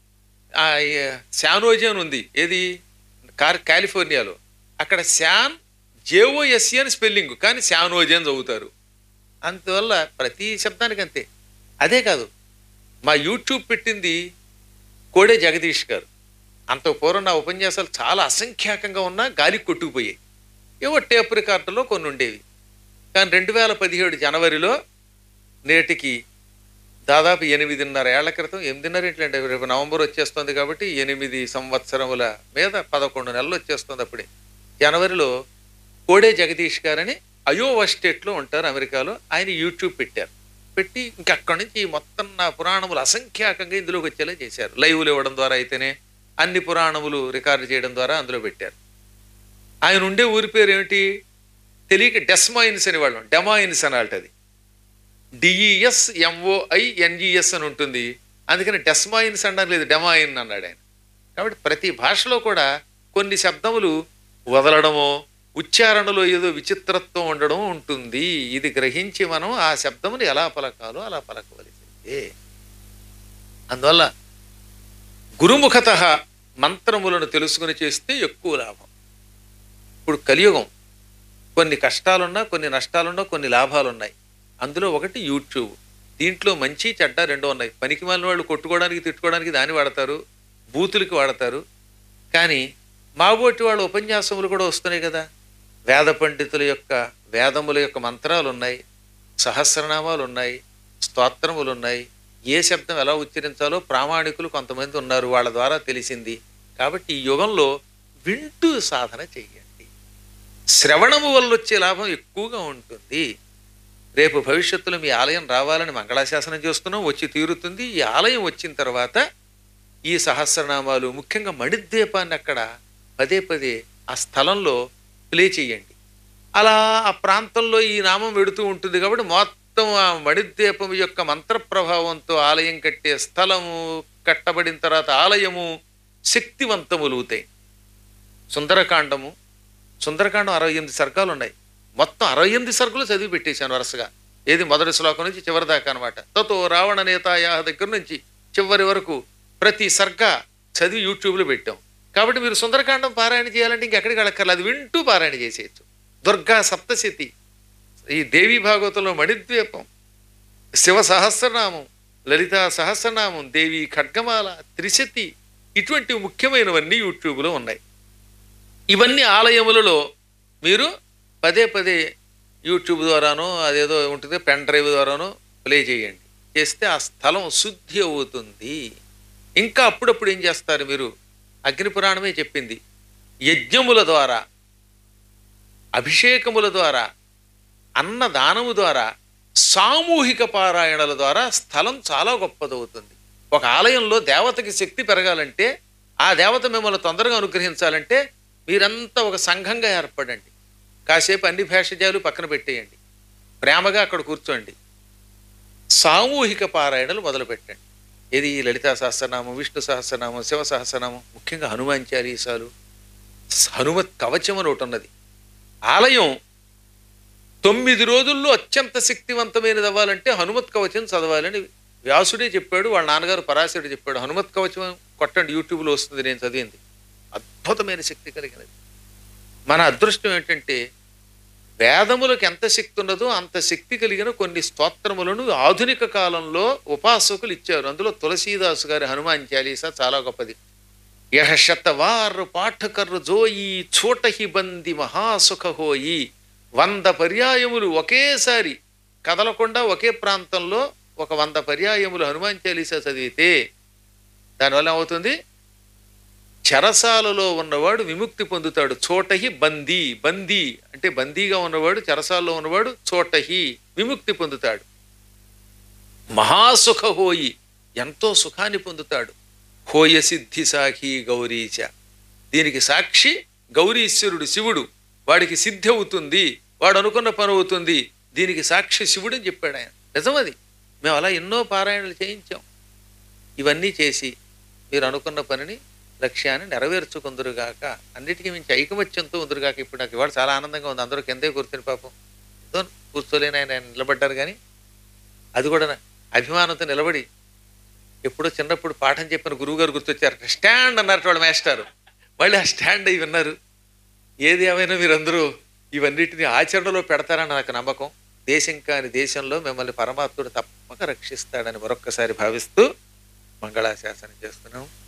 ఆ, ఈ శానోజీ అని ఉంది ఏది కార్ కాలిఫోర్నియాలో అక్కడ శాన్ జేఓఎస్సి అని స్పెల్లింగ్ కానీ శానోజీ అని చదువుతారు అందువల్ల ప్రతి శబ్దానికి అంతే అదే కాదు మా యూట్యూబ్ పెట్టింది కోడే జగదీష్ గారు అంత పూర్వం నా ఉపన్యాసాలు చాలా అసంఖ్యాకంగా ఉన్నా గాలికి కొట్టుకుపోయాయి ఏవో టేప్ రికార్డులో కొన్ని ఉండేవి కానీ రెండు వేల పదిహేడు జనవరిలో నేటికి దాదాపు ఎనిమిదిన్నర ఏళ్ల క్రితం ఎనిమిదిన్నర ఏంటంటే రేపు నవంబర్ వచ్చేస్తుంది కాబట్టి ఎనిమిది సంవత్సరముల మీద పదకొండు నెలలు వచ్చేస్తుంది అప్పుడే జనవరిలో కోడే జగదీష్ గారని అయోవా స్టేట్లో ఉంటారు అమెరికాలో ఆయన యూట్యూబ్ పెట్టారు పెట్టి ఇంక అక్కడి నుంచి మొత్తం నా పురాణములు అసంఖ్యాకంగా ఇందులోకి వచ్చేలా చేశారు లైవ్లు ఇవ్వడం ద్వారా అయితేనే అన్ని పురాణములు రికార్డు చేయడం ద్వారా అందులో పెట్టారు ఆయన ఉండే ఊరి పేరు ఏమిటి తెలియక డెస్మాయిన్స్ అనేవాళ్ళం డెమాయిన్స్ అనాలట అది డిఈఎస్ ఎంఓఐ ఎన్జిఎస్ అని ఉంటుంది అందుకని డెస్మాయిన్స్ అనడం లేదు డెమాయిన్ అన్నాడు ఆయన కాబట్టి ప్రతి భాషలో కూడా కొన్ని శబ్దములు వదలడమో ఉచ్చారణలో ఏదో విచిత్రత్వం ఉండడం ఉంటుంది ఇది గ్రహించి మనం ఆ శబ్దముని ఎలా పలకాలో అలా పలకవలసిందే అందువల్ల గురుముఖత మంత్రములను తెలుసుకుని చేస్తే ఎక్కువ లాభం ఇప్పుడు కలియుగం కొన్ని కష్టాలున్నా కొన్ని నష్టాలున్నా కొన్ని లాభాలున్నాయి అందులో ఒకటి యూట్యూబ్ దీంట్లో మంచి చెడ్డ రెండు ఉన్నాయి పనికి మాలిన వాళ్ళు కొట్టుకోవడానికి తిట్టుకోవడానికి దాన్ని వాడతారు బూతులకి వాడతారు కానీ మాబోటి వాళ్ళ ఉపన్యాసములు కూడా వస్తున్నాయి కదా వేద పండితుల యొక్క వేదముల యొక్క మంత్రాలు ఉన్నాయి సహస్రనామాలు ఉన్నాయి స్తోత్రములు ఉన్నాయి ఏ శబ్దం ఎలా ఉచ్చరించాలో ప్రామాణికులు కొంతమంది ఉన్నారు వాళ్ళ ద్వారా తెలిసింది కాబట్టి ఈ యుగంలో వింటూ సాధన చెయ్యండి శ్రవణము వల్ల వచ్చే లాభం ఎక్కువగా ఉంటుంది రేపు భవిష్యత్తులో మీ ఆలయం రావాలని మంగళాశాసనం చేస్తున్నాం వచ్చి తీరుతుంది ఈ ఆలయం వచ్చిన తర్వాత ఈ సహస్రనామాలు ముఖ్యంగా మణిద్వీపాన్ని అక్కడ పదే పదే ఆ స్థలంలో ప్లే చేయండి అలా ఆ ప్రాంతంలో ఈ నామం వెడుతూ ఉంటుంది కాబట్టి మొత్తం ఆ మణిద్వీపం యొక్క మంత్ర ప్రభావంతో ఆలయం కట్టే స్థలము కట్టబడిన తర్వాత ఆలయము శక్తివంతములుగుతాయి సుందరకాండము సుందరకాండం అరవై ఎనిమిది సర్గాలు ఉన్నాయి మొత్తం అరవై ఎనిమిది సర్గులు చదివి పెట్టేశాను వరుసగా ఏది మొదటి శ్లోకం నుంచి చివరి దాకా అనమాట తతో రావణ నేతాయా దగ్గర నుంచి చివరి వరకు ప్రతి సర్గ చదివి యూట్యూబ్లో పెట్టాం కాబట్టి మీరు సుందరకాండం పారాయణ చేయాలంటే ఇంకెక్కడికి వెళ్ళక్కర్లేదు అది వింటూ పారాయణ చేసేయచ్చు దుర్గా సప్తశతి ఈ దేవీ భాగవతంలో మణిద్వీపం శివ సహస్రనామం లలితా సహస్రనామం దేవి ఖడ్గమాల త్రిశతి ఇటువంటి ముఖ్యమైనవన్నీ యూట్యూబ్లో ఉన్నాయి ఇవన్నీ ఆలయములలో మీరు పదే పదే యూట్యూబ్ ద్వారానో అదేదో ఉంటుంది పెన్ డ్రైవ్ ద్వారానో ప్లే చేయండి చేస్తే ఆ స్థలం శుద్ధి అవుతుంది ఇంకా అప్పుడప్పుడు ఏం చేస్తారు మీరు అగ్ని పురాణమే చెప్పింది యజ్ఞముల ద్వారా అభిషేకముల ద్వారా అన్నదానము ద్వారా సామూహిక పారాయణల ద్వారా స్థలం చాలా గొప్పదవుతుంది ఒక ఆలయంలో దేవతకి శక్తి పెరగాలంటే ఆ దేవత మిమ్మల్ని తొందరగా అనుగ్రహించాలంటే మీరంతా ఒక సంఘంగా ఏర్పడండి కాసేపు అన్ని భేషజాలు పక్కన పెట్టేయండి ప్రేమగా అక్కడ కూర్చోండి సామూహిక పారాయణలు మొదలుపెట్టండి ఇది లలితా సహస్రనామం విష్ణు సహస్రనామం శివ సహస్రనామం ముఖ్యంగా హనుమాన్ చాలీసాలు హనుమత్ కవచం అని ఒకటి ఉన్నది ఆలయం తొమ్మిది రోజుల్లో అత్యంత శక్తివంతమైనది అవ్వాలంటే హనుమత్ కవచం చదవాలని వ్యాసుడే చెప్పాడు వాళ్ళ నాన్నగారు పరాశరుడు చెప్పాడు హనుమత్ కవచం కొట్టండి యూట్యూబ్లో వస్తుంది నేను చదివింది అద్భుతమైన శక్తి కలిగినది మన అదృష్టం ఏంటంటే వేదములకు ఎంత శక్తి ఉన్నదో అంత శక్తి కలిగిన కొన్ని స్తోత్రములను ఆధునిక కాలంలో ఉపాసకులు ఇచ్చారు అందులో తులసీదాసు గారి హనుమాన్ చాలీసా చాలా గొప్పది యహ శతవారు పాఠకర్రు జోయి చోటహి బంది మహాసుఖ హోయి వంద పర్యాయములు ఒకేసారి కదలకుండా ఒకే ప్రాంతంలో ఒక వంద పర్యాయములు హనుమాన్ చాలీసా చదివితే దానివల్ల ఏమవుతుంది చెరసాలలో ఉన్నవాడు విముక్తి పొందుతాడు చోటహి బందీ బందీ అంటే బందీగా ఉన్నవాడు చెరసాలలో ఉన్నవాడు చోటహి విముక్తి పొందుతాడు మహాసుఖ హోయి ఎంతో సుఖాన్ని పొందుతాడు హోయ సిద్ధి సాఖి గౌరీచ దీనికి సాక్షి గౌరీశ్వరుడు శివుడు వాడికి సిద్ధి అవుతుంది వాడు అనుకున్న పని అవుతుంది దీనికి సాక్షి శివుడు అని చెప్పాడు ఆయన నిజం అది మేము అలా ఎన్నో పారాయణలు చేయించాం ఇవన్నీ చేసి మీరు అనుకున్న పనిని లక్ష్యాన్ని నెరవేర్చుకుందరుగాక అన్నిటికీ మించి ఐకమత్యంతో ఉందరుగాక ఇప్పుడు నాకు ఇవాళ చాలా ఆనందంగా ఉంది అందరూ కిందే కూర్చుని పాపం ఏదో కూర్చోలేని ఆయన నిలబడ్డారు కానీ అది కూడా నా అభిమానంతో నిలబడి ఎప్పుడో చిన్నప్పుడు పాఠం చెప్పిన గురువుగారు గుర్తొచ్చారు స్టాండ్ అన్నారు వాళ్ళ మాస్టారు మళ్ళీ ఆ స్టాండ్ అయి విన్నారు ఏది ఏమైనా మీరందరూ ఇవన్నిటిని ఆచరణలో పెడతారని నాకు నమ్మకం దేశం కాని దేశంలో మిమ్మల్ని పరమాత్ముడు తప్పక రక్షిస్తాడని మరొక్కసారి భావిస్తూ మంగళాశాసనం చేస్తున్నాం